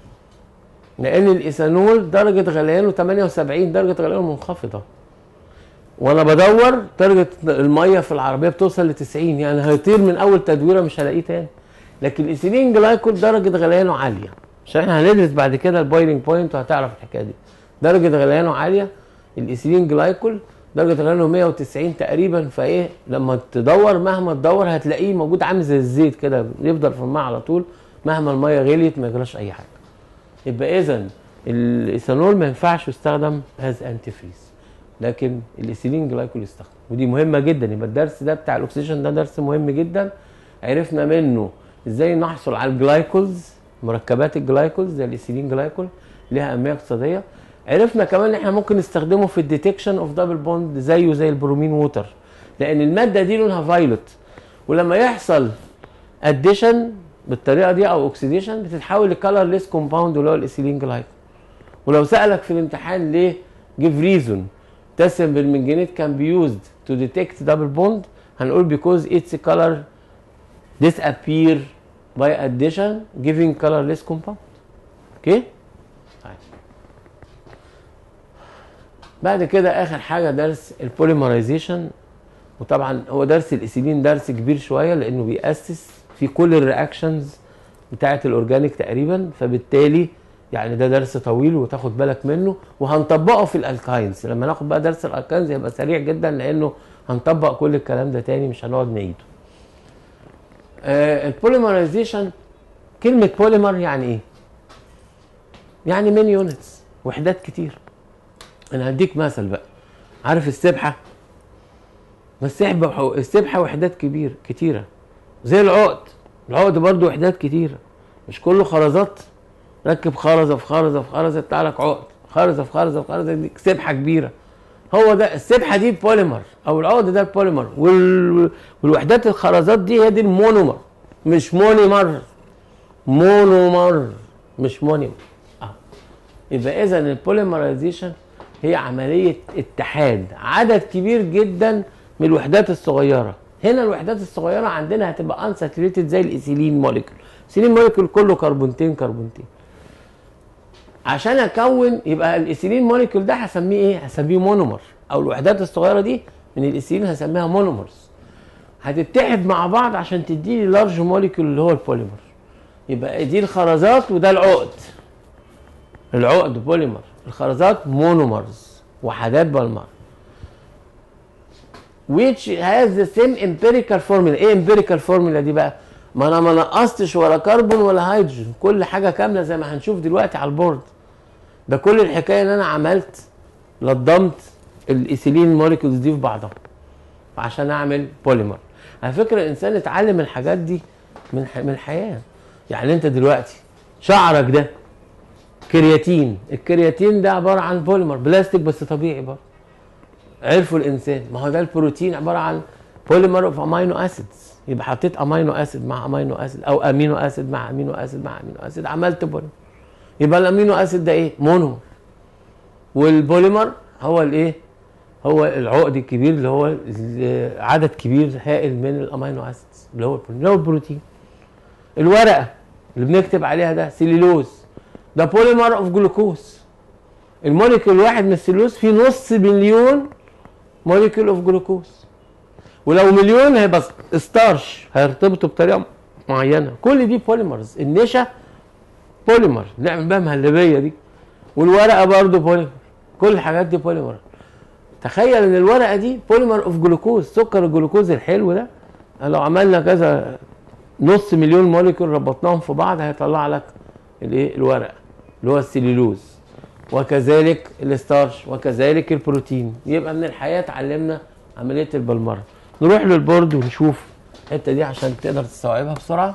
لان الايثانول درجه غليانه 78 درجه غليانه منخفضه وانا بدور درجه الميه في العربيه بتوصل ل 90 يعني هيطير من اول تدويره مش هلاقيه تاني لكن الايثيلين جلايكول درجه غليانه عاليه عشان احنا هندرس بعد كده البويلنج بوينت وهتعرف الحكايه دي درجه غليانه عاليه الايثيلين جلايكول درجه غليانه 190 تقريبا فايه لما تدور مهما تدور هتلاقيه موجود عامل زي الزيت كده يفضل في الماء على طول مهما الميه غليت ما يجراش اي حاجه يبقى اذا الايثانول ما ينفعش يستخدم از انتي فريز لكن الايثيلين جلايكول يستخدم ودي مهمه جدا يبقى الدرس ده بتاع الاكسجين ده درس مهم جدا عرفنا منه ازاي نحصل على الجلايكولز مركبات الجلايكولز زي الايثيلين جلايكول ليها اهميه اقتصاديه عرفنا كمان ان احنا ممكن نستخدمه في الديتكشن اوف دبل بوند زيه زي البرومين ووتر لان الماده دي لونها فايلوت ولما يحصل اديشن بالطريقه دي او اوكسيديشن بتتحول لكالرليس كومباوند اللي هو الايثيلين جلايكول ولو سالك في الامتحان ليه جيف ريزون تسم بالمنجنيت كان بي يوزد تو ديتكت دبل بوند هنقول because its color disappear by addition giving colorless compound اوكي طيب بعد كده اخر حاجه درس البوليمرايزيشن وطبعا هو درس الايثيلين درس كبير شويه لانه بيأسس في كل الرياكشنز بتاعه الاورجانيك تقريبا فبالتالي يعني ده درس طويل وتاخد بالك منه وهنطبقه في الالكاينز لما ناخد بقى درس الالكاينز هيبقى سريع جدا لانه هنطبق كل الكلام ده تاني مش هنقعد نعيده آه البوليمرايزيشن كلمة بوليمر يعني ايه؟ يعني من يونتس وحدات كتير انا هديك مثل بقى عارف السبحة السبحة السبحة وحدات كبير كتيرة زي العقد العقد برضو وحدات كتيرة مش كله خرزات ركب خرزة في خرزة في خرزة يطلع لك عقد خرزة في خرزة في خرزة دي سبحة كبيرة هو ده السبحة دي بوليمر او العقد ده البوليمر وال... والوحدات الخرزات دي هي دي المونومر مش مونيمر مونومر مش مونيمر اه يبقى اذا البوليمرايزيشن هي عملية اتحاد عدد كبير جدا من الوحدات الصغيرة هنا الوحدات الصغيرة عندنا هتبقى انساتوريتد زي الايثيلين موليكول الايثيلين موليكول كله كربونتين كربونتين عشان اكون يبقى الايثيلين موليكول ده هسميه ايه هسميه مونومر او الوحدات الصغيرة دي من الايثيلين هسميها مونومرز هتتحد مع بعض عشان تديني لارج موليكول اللي هو البوليمر يبقى دي الخرزات وده العقد العقد بوليمر الخرزات مونومرز وحدات بالمر which has the same empirical formula ايه empirical formula دي بقى ما انا ما نقصتش ولا كربون ولا هيدروجين كل حاجه كامله زي ما هنشوف دلوقتي على البورد ده كل الحكايه ان انا عملت لضمت الايثيلين موليكولز دي في بعضها عشان اعمل بوليمر على فكره الانسان اتعلم الحاجات دي من من الحياه يعني انت دلوقتي شعرك ده كرياتين الكرياتين ده عباره عن بوليمر بلاستيك بس طبيعي برضه عرفوا الانسان ما هو ده البروتين عباره عن بوليمر اوف امينو اسيدز يبقى حطيت امينو اسيد مع امينو اسيد او امينو اسيد مع امينو اسيد مع امينو اسيد عملت بوليمر يبقى الامينو اسيد ده ايه مونو والبوليمر هو الايه هو العقد الكبير اللي هو ال- عدد كبير هائل من الامينو اسيدز اللي هو البروتين اللي هو البروتين الورقه اللي بنكتب عليها ده سيلولوز ده بوليمر اوف جلوكوز الموليكول الواحد من السيلولوز فيه نص مليون موليكول اوف جلوكوز ولو مليون هيبقى ستارش هيرتبطوا بطريقه معينه كل دي بوليمرز النشا بوليمر نعمل بقى مهلبيه دي والورقه برضو بوليمر كل الحاجات دي بوليمر تخيل ان الورقه دي بوليمر اوف جلوكوز سكر الجلوكوز الحلو ده لو عملنا كذا نص مليون موليكول ربطناهم في بعض هيطلع لك الايه الورقه اللي هو السليلوز وكذلك الستارش وكذلك البروتين يبقى من الحياه اتعلمنا عمليه البلمره نروح للبورد ونشوف الحته دي عشان تقدر تستوعبها بسرعه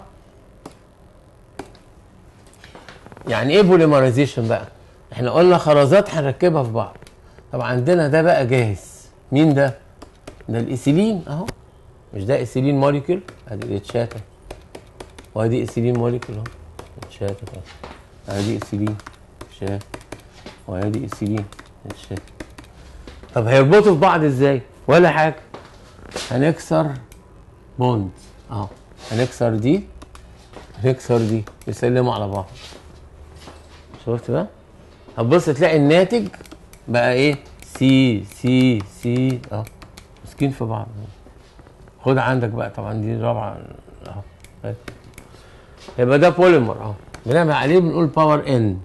يعني ايه بوليمرايزيشن بقى احنا قلنا خرزات هنركبها في بعض طب عندنا ده بقى جاهز مين ده ده الايثيلين اهو مش ده ايثيلين موليكول ادي اتشاتا وادي ايثيلين موليكول اهو اتشاتا اهو ادي ايثيلين شات وادي ايثيلين اتشاتا طب هيربطوا في بعض ازاي ولا حاجه هنكسر بوند اهو هنكسر دي هنكسر دي يسلموا على بعض شفت بقى هتبص تلاقي الناتج بقى ايه سي سي سي اهو ماسكين في بعض خد عندك بقى طبعا دي رابعه اهو طيب. يبقى ده بوليمر اهو بنعمل عليه بنقول باور ان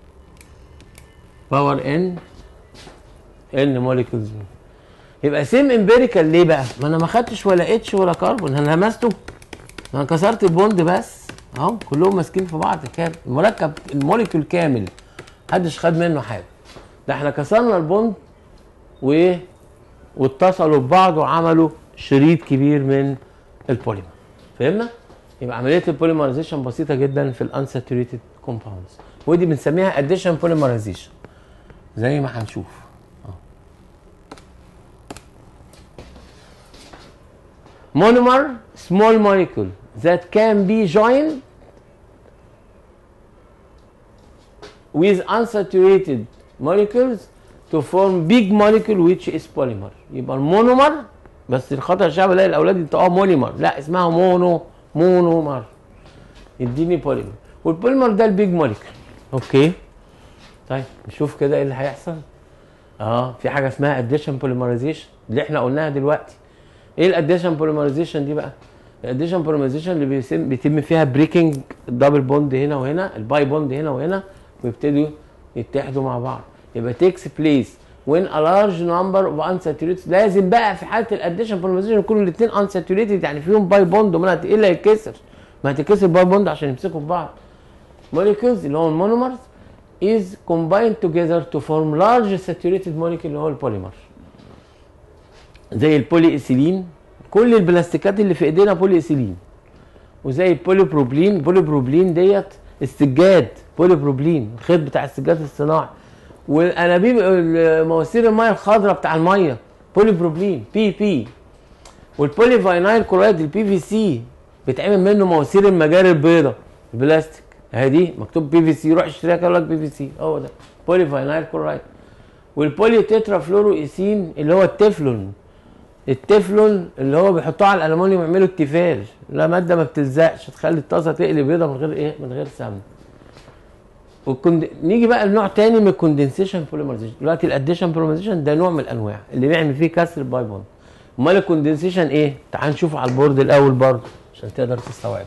باور ان ان موليكولز يبقى سيم امبيريكال ليه بقى؟ ما انا ما خدتش ولا اتش ولا كربون انا لمسته انا كسرت البوند بس اهو كلهم ماسكين في بعض كام المركب الموليكول كامل محدش خد منه حاجه ده احنا كسرنا البوند وايه واتصلوا ببعض وعملوا شريط كبير من البوليمر فهمنا يبقى عمليه البوليمرايزيشن بسيطه جدا في الانساتوريتد كومباوندز ودي بنسميها اديشن بوليمرايزيشن زي ما هنشوف monomer small molecule that can be joined with unsaturated molecules to form big molecule which is polymer يبقى المونومر بس الخطا الشعب الاقي الاولاد ينطقوها مونيمر لا اسمها مونو مونومر يديني بوليمر والبوليمر ده البيج موليكول اوكي طيب نشوف كده ايه اللي هيحصل اه في حاجه اسمها اديشن بوليمرايزيشن اللي احنا قلناها دلوقتي ايه الاديشن بوليمرايزيشن دي بقى الاديشن بوليمرايزيشن اللي بيسم بيتم فيها بريكنج الدبل بوند هنا وهنا الباي بوند هنا وهنا ويبتدوا يتحدوا مع بعض يبقى تيكس بليس when a large number of unsaturated لازم بقى في حاله الاديشن بوليمرايزيشن يكونوا الاثنين unsaturated يعني فيهم باي بوند ومنها ايه اللي هيتكسر ما هتتكسر باي بوند عشان يمسكوا في بعض molecules اللي هو المونومرز is combined together to form large saturated molecule اللي هو البوليمر زي البولي ايثيلين كل البلاستيكات اللي في ايدينا بولي ايثيلين وزي البوليبروبلين بوليبروبلين ديت السجاد بوليبروبلين الخيط بتاع السجاد الصناعي والانابيب مواسير الميه الخضراء بتاع الميه بوليبروبلين بي بي والبولي فاينايل كلورايد البي في سي بيتعمل منه مواسير المجاري البيضاء البلاستيك اهي دي مكتوب بي في سي روح اشتريها كده لك بي في سي هو ده بولي فاينايل كلورايد والبولي تترا فلورو ايثين اللي هو التeflon التeflon اللي هو بيحطوه على الالومنيوم يعملوا التيفال لا ماده ما بتلزقش تخلي الطاسه تقلب بيضه من غير ايه من غير سمنه والكند... نيجي بقى لنوع تاني من الكوندنسيشن بوليمرايزيشن دلوقتي الاديشن بوليمرايزيشن ده نوع من الانواع اللي بيعمل فيه كسر الباي بوند امال الكوندنسيشن ايه تعال نشوف على البورد الاول برضه عشان تقدر تستوعب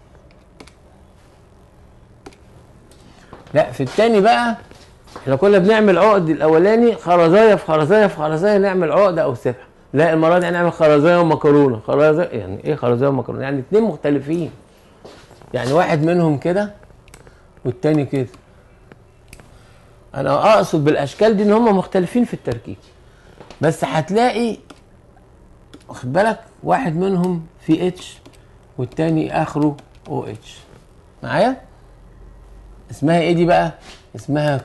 لا في التاني بقى احنا كنا بنعمل عقد الاولاني خرزايه في خرزايه في خرزايه نعمل عقده او سبحه لا المره دي هنعمل خرزايه ومكرونه خرزايه يعني ايه خرزايه ومكرونه يعني اتنين مختلفين يعني واحد منهم كده والتاني كده انا اقصد بالاشكال دي ان هم مختلفين في التركيب بس هتلاقي واخد بالك واحد منهم في اتش والتاني اخره او اتش معايا اسمها ايه دي بقى اسمها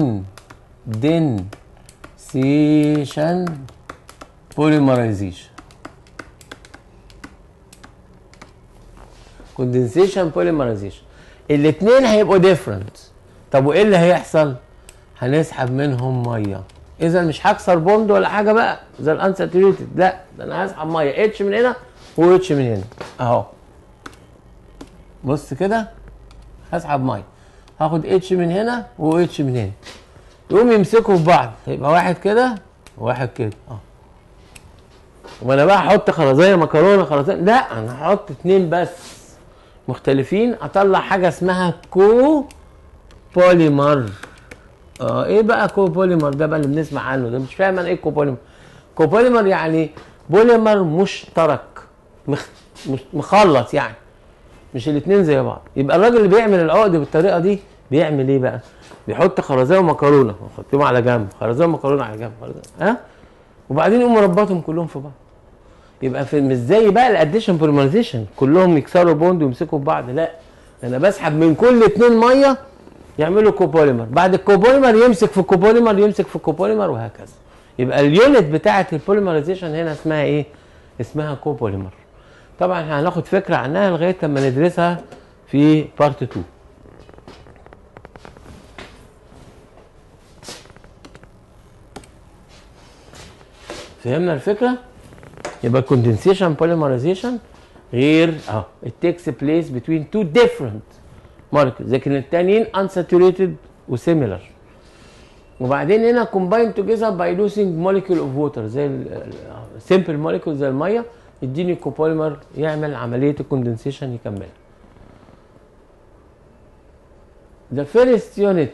كوندنسيشن بوليمرايزيشن كوندنسيشن بوليمرايزيشن الاثنين هيبقوا ديفرنت طب وايه اللي هيحصل هنسحب منهم ميه اذا مش هكسر بوند ولا حاجه بقى زي الانساتوريتد لا ده انا هسحب ميه اتش من هنا واتش من هنا اهو بص كده هسحب ميه هاخد اتش من هنا واتش من هنا يقوم يمسكوا في بعض يبقى واحد كده وواحد كده اه وانا بقى احط خرزيه مكرونه خرزيه لا انا هحط اتنين بس مختلفين اطلع حاجه اسمها كو بوليمر اه ايه بقى كو بوليمر ده بقى اللي بنسمع عنه ده مش فاهم انا ايه كو بوليمر كو بوليمر يعني بوليمر مشترك مخ... مش... مخلط يعني مش الاثنين زي بعض يبقى الراجل اللي بيعمل العقد بالطريقه دي بيعمل ايه بقى بيحط خرزيه ومكرونه يحطهم على جنب خرزيه ومكرونه على جنب خرزية. ها وبعدين يقوم مربطهم كلهم في بعض يبقى في مش زي بقى الاديشن بوليمرايزيشن كلهم يكسروا بوند ويمسكوا في بعض لا انا بسحب من كل اتنين ميه يعملوا كوبوليمر بعد الكوبوليمر يمسك في الكوبوليمر يمسك في الكوبوليمر وهكذا يبقى اليونت بتاعه البوليمرايزيشن هنا اسمها ايه اسمها كوبوليمر طبعا احنا هناخد فكره عنها لغايه لما ندرسها في بارت 2 فهمنا الفكره يبقى condensation polymerization غير اه it takes place between two different molecules لكن التانيين unsaturated وسيميلر وبعدين هنا combine together by losing molecule of water زي simple molecule زي الميه يديني كوبوليمر يعمل عمليه الكوندنسيشن يكملها The first unit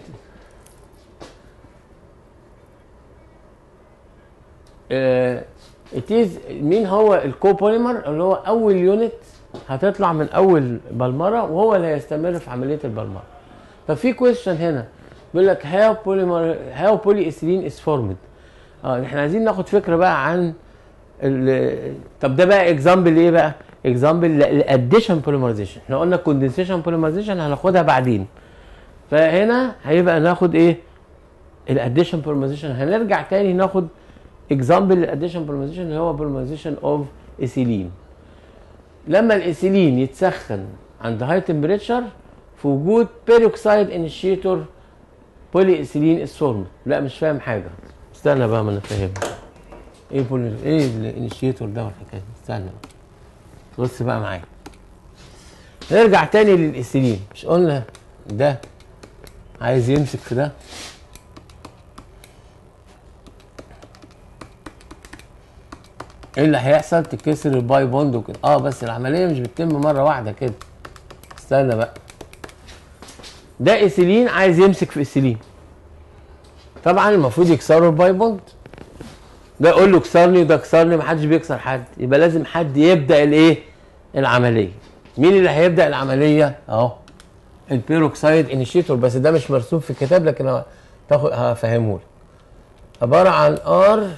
آه it is مين هو الكوبوليمر اللي هو اول يونت هتطلع من اول بلمره وهو اللي هيستمر في عمليه البلمره ففي كويشن هنا بيقول لك هاو بوليمر هاو بولي ايثيلين از فورمد اه احنا عايزين ناخد فكره بقى عن ال- طب ده بقى اكزامبل ايه بقى اكزامبل الاديشن بوليمرايزيشن احنا قلنا كوندنسيشن بوليمرايزيشن هناخدها بعدين فهنا هيبقى ناخد ايه الاديشن بوليمرايزيشن هنرجع تاني ناخد اكزامبل الاديشن بوليمرايزيشن اللي هو بوليمرايزيشن اوف ايثيلين لما الايثيلين يتسخن عند هاي تمبريتشر في وجود بيروكسايد انيشيتور بولي ايثيلين از فورمد لا مش فاهم حاجه استنى بقى ما انا فاهمها ايه بولي ايه الانيشيتور ده والحكايه دي؟ استنى بقى بص بقى معايا نرجع تاني للايثيلين مش قلنا ده عايز يمسك في ده ايه اللي هيحصل تكسر الباي بوند وكده اه بس العمليه مش بتتم مره واحده كده استنى بقى ده ايثيلين عايز يمسك في ايثيلين طبعا المفروض يكسروا الباي بوند ده يقول له اكسرني وده اكسرني محدش بيكسر حد يبقى لازم حد يبدا الايه العمليه مين اللي هيبدا العمليه اهو البيروكسايد انيشيتور بس ده مش مرسوم في الكتاب لكن هو- تاخد هفهمه لك عباره عن ار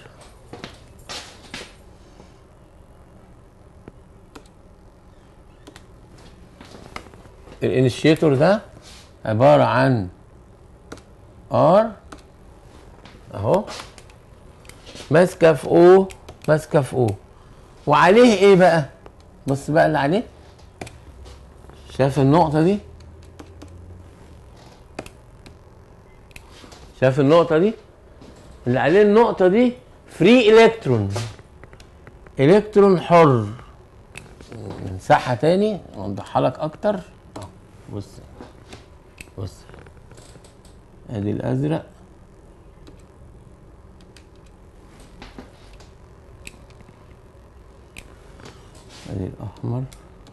الانيشيتور ده عباره عن ار اهو ماسكه في او ماسكه في او وعليه ايه بقى بص بقى اللي عليه شايف النقطه دي شايف النقطه دي اللي عليه النقطه دي فري الكترون الكترون حر نمسحها تاني اوضحها لك اكتر اهو بص بص ادي الازرق ادي الاحمر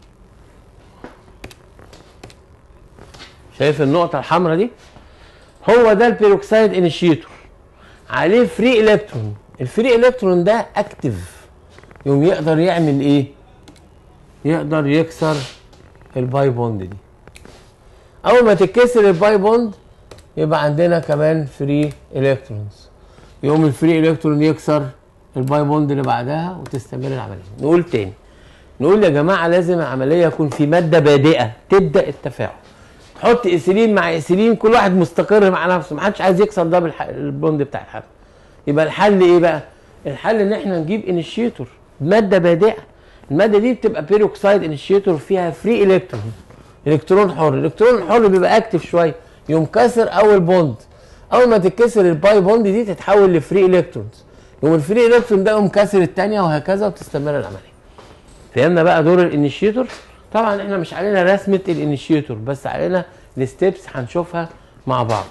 شايف النقطة الحمراء دي؟ هو ده البيروكسايد انيشيتور عليه فري الكترون الفري الكترون ده اكتف يقوم يقدر يعمل ايه؟ يقدر يكسر الباي بوند دي اول ما تتكسر الباي بوند يبقى عندنا كمان فري الكترونز يقوم الفري الكترون يكسر الباي بوند اللي بعدها وتستمر العمليه نقول تاني نقول يا جماعه لازم العمليه يكون في ماده بادئه تبدا التفاعل تحط ايثيلين مع ايثيلين كل واحد مستقر مع نفسه محدش عايز يكسر ده بالح... البوند بتاع الحل يبقى الحل ايه بقى الحل ان احنا نجيب انيشيتور ماده بادئه الماده دي بتبقى بيروكسايد انيشيتور فيها فري الكترون الكترون حر الالكترون الحر بيبقى اكتف شويه يقوم كسر اول بوند اول ما تتكسر الباي بوند دي تتحول لفري الكترونز يقوم الفري الكترون ده يقوم كاسر الثانيه وهكذا وتستمر العمليه فهمنا بقى دور الانيشيتور طبعا احنا مش علينا رسمه الانيشيتور بس علينا الستبس هنشوفها مع بعض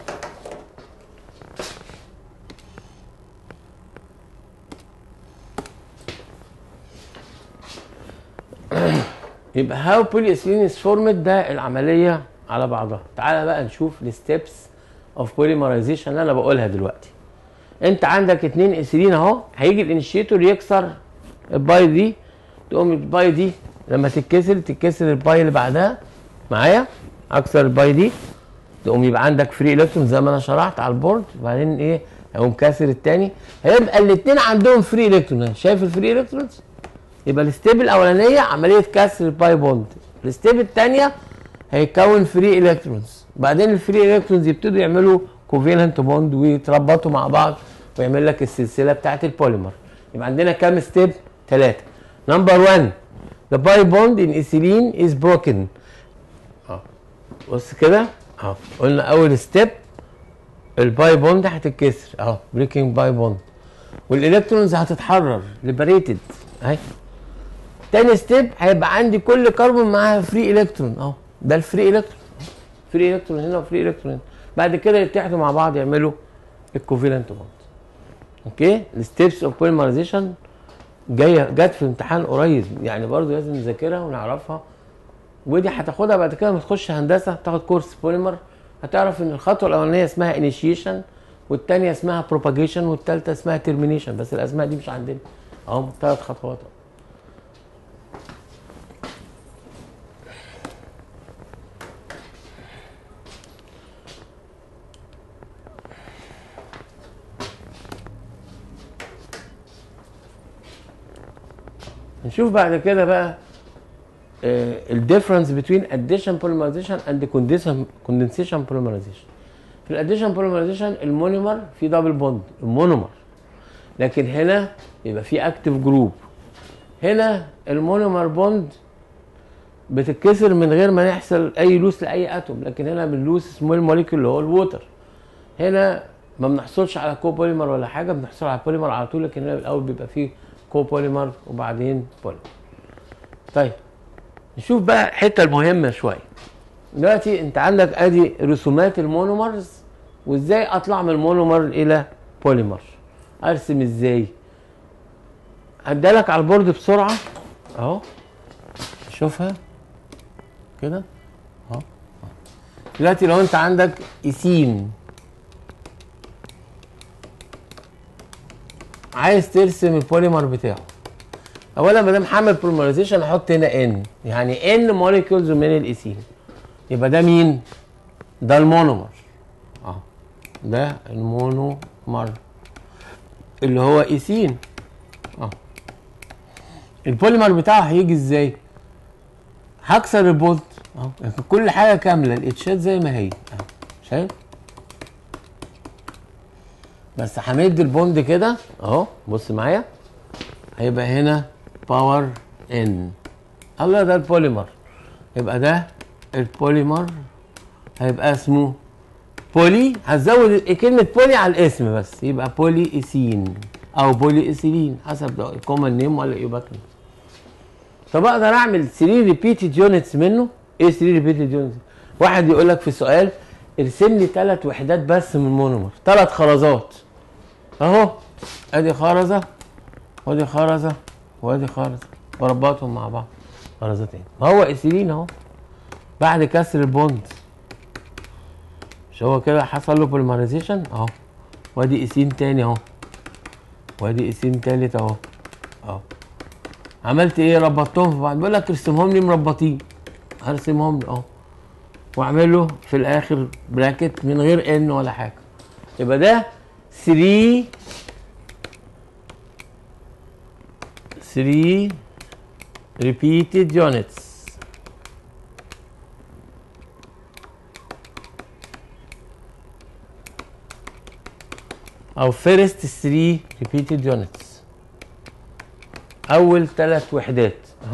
يبقى هاو بوليسيلين از فورمد ده العمليه على بعضها تعالى بقى نشوف الستبس اوف بوليمرايزيشن اللي انا بقولها دلوقتي انت عندك اتنين اسيلين اهو هيجي الانيشيتور يكسر الباي دي تقوم الباي دي لما تتكسر تتكسر الباي اللي بعدها معايا اكسر الباي دي تقوم يبقى عندك فري الكترون زي ما انا شرحت على البورد وبعدين ايه هيقوم كاسر التاني هيبقى الاثنين عندهم فري الكترون شايف الفري الكترونز يبقى الستيب الاولانيه عمليه كسر الباي بوند الستيب الثانيه هيكون فري الكترونز بعدين الفري الكترونز يبتدوا يعملوا كوفيلنت بوند ويتربطوا مع بعض ويعمل لك السلسله بتاعت البوليمر يبقى عندنا كام ستيب ثلاثه نمبر 1 the pi bond in ethylene is broken اه بص كده اه قلنا اول ستيب الباي بوند هتتكسر اهو بريكنج باي بوند والالكترونز هتتحرر ليبريتد اهي تاني ستيب هيبقى عندي كل كربون معاها فري الكترون اهو ده الفري الكترون فري الكترون هنا وفري الكترون هنا بعد كده يتحدوا مع بعض يعملوا الكوفيلنت بوند اوكي الستيبس اوف بوليمرايزيشن جايه جت في امتحان قريب يعني برضو لازم نذاكرها ونعرفها ودي هتاخدها بعد كده لما تخش هندسه تاخد كورس بوليمر هتعرف ان الخطوه الاولانيه اسمها انيشيشن والثانيه اسمها بروباجيشن والثالثه اسمها ترمينيشن بس الاسماء دي مش عندنا اهو ثلاث خطوات نشوف بعد كده بقى الديفرنس بين اديشن بوليمرايزيشن اند كوندنسيشن بوليمرايزيشن في الاديشن بوليمرايزيشن المونيمر في دبل بوند المونومر لكن هنا يبقى في اكتف جروب هنا المونومر بوند بتتكسر من غير ما يحصل اي لوس لاي اتوم لكن هنا بنلوس سمول موليكيول اللي هو الووتر هنا ما بنحصلش على كو بوليمر ولا حاجه بنحصل على بوليمر على طول لكن هنا الاول بيبقى فيه كو بوليمر وبعدين بوليمر طيب نشوف بقى الحته المهمه شويه دلوقتي انت عندك ادي رسومات المونومرز وازاي اطلع من المونومر الى بوليمر ارسم ازاي هديلك على البورد بسرعه اهو شوفها كده اهو دلوقتي لو انت عندك ايثين عايز ترسم البوليمر بتاعه اولا ما دام حامل بوليمرايزيشن احط هنا ان يعني ان موليكيولز من الايثين يبقى ده مين ده المونومر اهو ده المونومر اللي هو ايثين اه البوليمر بتاعه هيجي ازاي هكسر البولت اهو كل حاجه كامله الاتشات زي ما هي اهو شايف بس همد البوند كده اهو بص معايا هيبقى هنا باور ان الله ده البوليمر يبقى ده البوليمر هيبقى اسمه بولي هتزود كلمة بولي على الاسم بس يبقى بولي ايثين او بولي ايثيلين حسب ده كومن نيم ولا ايوباكن طب اقدر اعمل 3 ريبيتد يونتس منه ايه 3 ريبيتد يونتس واحد يقول لك في سؤال ارسم لي ثلاث وحدات بس من المونومر ثلاث خرزات اهو ادي خرزه وادي خرزه وادي خرزه وربطهم مع بعض خرزتين ما هو ايثيلين اهو بعد كسر البوند مش هو كده حصل له بوليمرايزيشن اهو وادي ايثين تاني اهو وادي ايثين تالت اهو اهو عملت ايه ربطتهم في بعض بيقول لك ارسمهم لي مربطين هرسمهم لي اهو واعمل له في الاخر براكت من غير ان ولا حاجه يبقى ده 3 3 repeated units او first 3 repeated units اول ثلاث وحدات اهو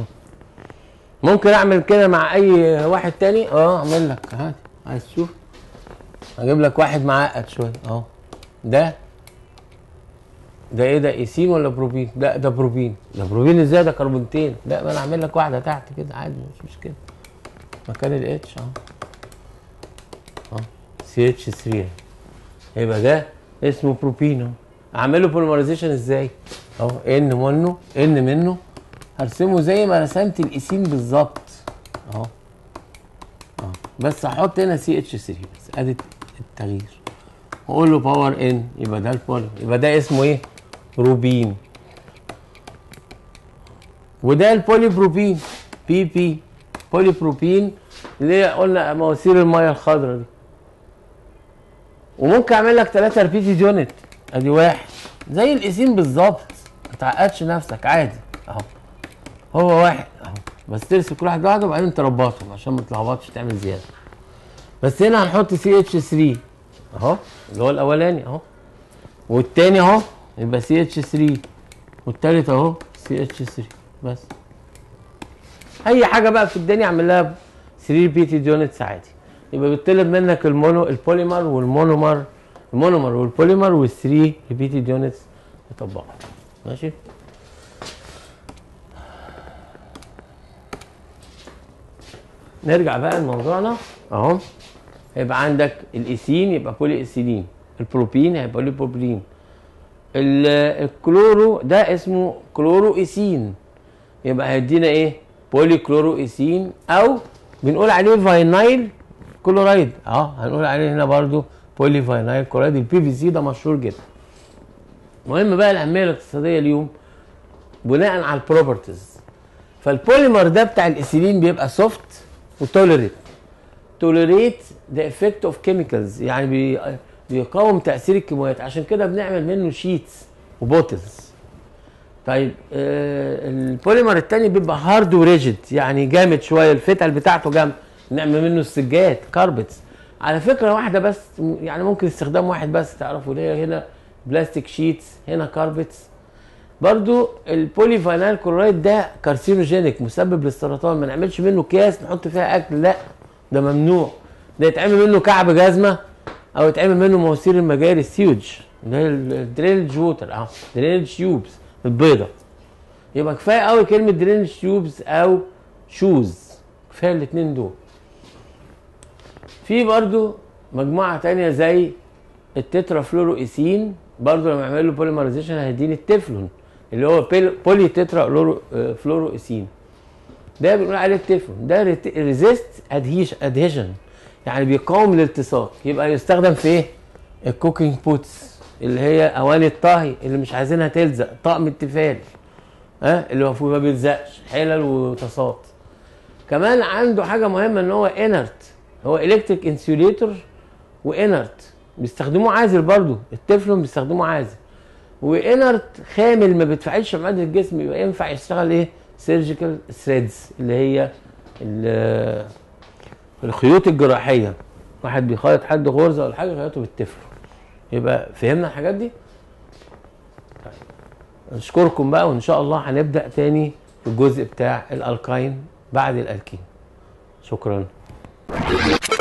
ممكن اعمل كده مع اي واحد تاني اه اعمل لك هات عايز تشوف هجيب لك واحد معقد شويه اهو ده ده ايه ده ايثين ولا بروبين ده ده بروبين ده بروبين ازاي ده كربونتين لا ما انا اعمل لك واحده تحت كده عادي مش مشكله مكان الاتش اهو اهو سي اتش 3 يبقى ده اسمه بروبين اهو اعمل له بوليمرايزيشن ازاي اهو ان منه ان منه هرسمه زي ما رسمت الايثين بالظبط اهو اهو بس هحط هنا سي اتش 3 بس ادي التغيير واقول له باور ان يبقى ده البولي يبقى ده اسمه ايه بروبين وده البولي بروبين بي بي بولي بروبين اللي هي قلنا مواسير الميه الخضراء دي وممكن اعمل لك ثلاثة ريبيتد يونت ادي واحد زي الايثين بالظبط ما تعقدش نفسك عادي اهو هو واحد اهو بس ترسم كل واحد لوحده وبعدين تربطهم عشان ما تلخبطش تعمل زياده بس هنا هنحط سي اتش 3 اهو اللي هو الاولاني اهو والتاني اهو يبقى سي اتش 3 والتالت اهو سي اتش 3 بس اي حاجه بقى في الدنيا اعمل لها 3 ريبيتد يونتس عادي يبقى بيطلب منك المونو البوليمر والمونومر المونومر والبوليمر وال3 ريبيتد يونتس تطبقهم ماشي نرجع بقى لموضوعنا اهو هيبقى عندك الايثين يبقى بولي ايثيلين البروبين هيبقى بولي بروبلين ال- الكلورو ده اسمه كلورو ايثين يبقى هيدينا ايه بولي كلورو ايثين او بنقول عليه فاينايل كلورايد اه هنقول عليه هنا برضو بولي فاينايل كلورايد البي في سي ده مشهور جدا المهم بقى الاهميه الاقتصاديه اليوم بناء على البروبرتيز فالبوليمر ده بتاع الايثيلين بيبقى سوفت وتوليريت توليريت ذا افكت اوف كيميكالز يعني بي بيقاوم تاثير الكيماويات عشان كده بنعمل منه شيتس وبوتلز طيب آه البوليمر التاني بيبقى هارد وريجيد يعني جامد شويه الفتل بتاعته جامد نعمل منه السجاد كاربتس على فكره واحده بس يعني ممكن استخدام واحد بس تعرفوا ليه هنا بلاستيك شيتس هنا كاربتس برضو البولي فاينال كلورايد ده كارسينوجينيك مسبب للسرطان ما نعملش منه اكياس نحط فيها اكل لا ده ممنوع ده يتعمل منه كعب جزمه او يتعمل منه مواسير المجاري السيوج اللي هي الدرينج ووتر اهو درينج تيوبز البيضه يبقى كفايه قوي كلمه درينج تيوبز او شوز كفايه الاثنين دول في برضو مجموعه تانية زي التترا فلورو ايثين برضو لما اعمل له بوليمرايزيشن هيديني التeflon اللي هو بيل- بولي تترا فلورو آه، فلورو ايثين ده بنقول عليه التeflon ده ريزيست ادهيشن يعني بيقاوم الالتصاق يبقى يستخدم في ايه؟ الكوكينج بوتس اللي هي اواني الطهي اللي مش عايزينها تلزق طقم التيفال ها اللي المفروض ما بيلزقش حلل وطاسات كمان عنده حاجه مهمه ان هو انرت هو الكتريك انسيوليتور وانرت بيستخدموه عازل برضو التeflon بيستخدموه عازل وانرت خامل ما بيتفاعلش مع ماده الجسم يبقى ينفع يشتغل ايه سيرجيكال ثريدز اللي هي ال- الخيوط الجراحيه واحد بيخيط حد غرزه ولا حاجه يخيطه بالتفلون يبقى فهمنا الحاجات دي طيب. نشكركم بقى وان شاء الله هنبدا تاني في الجزء بتاع الالكاين بعد الالكين شكرا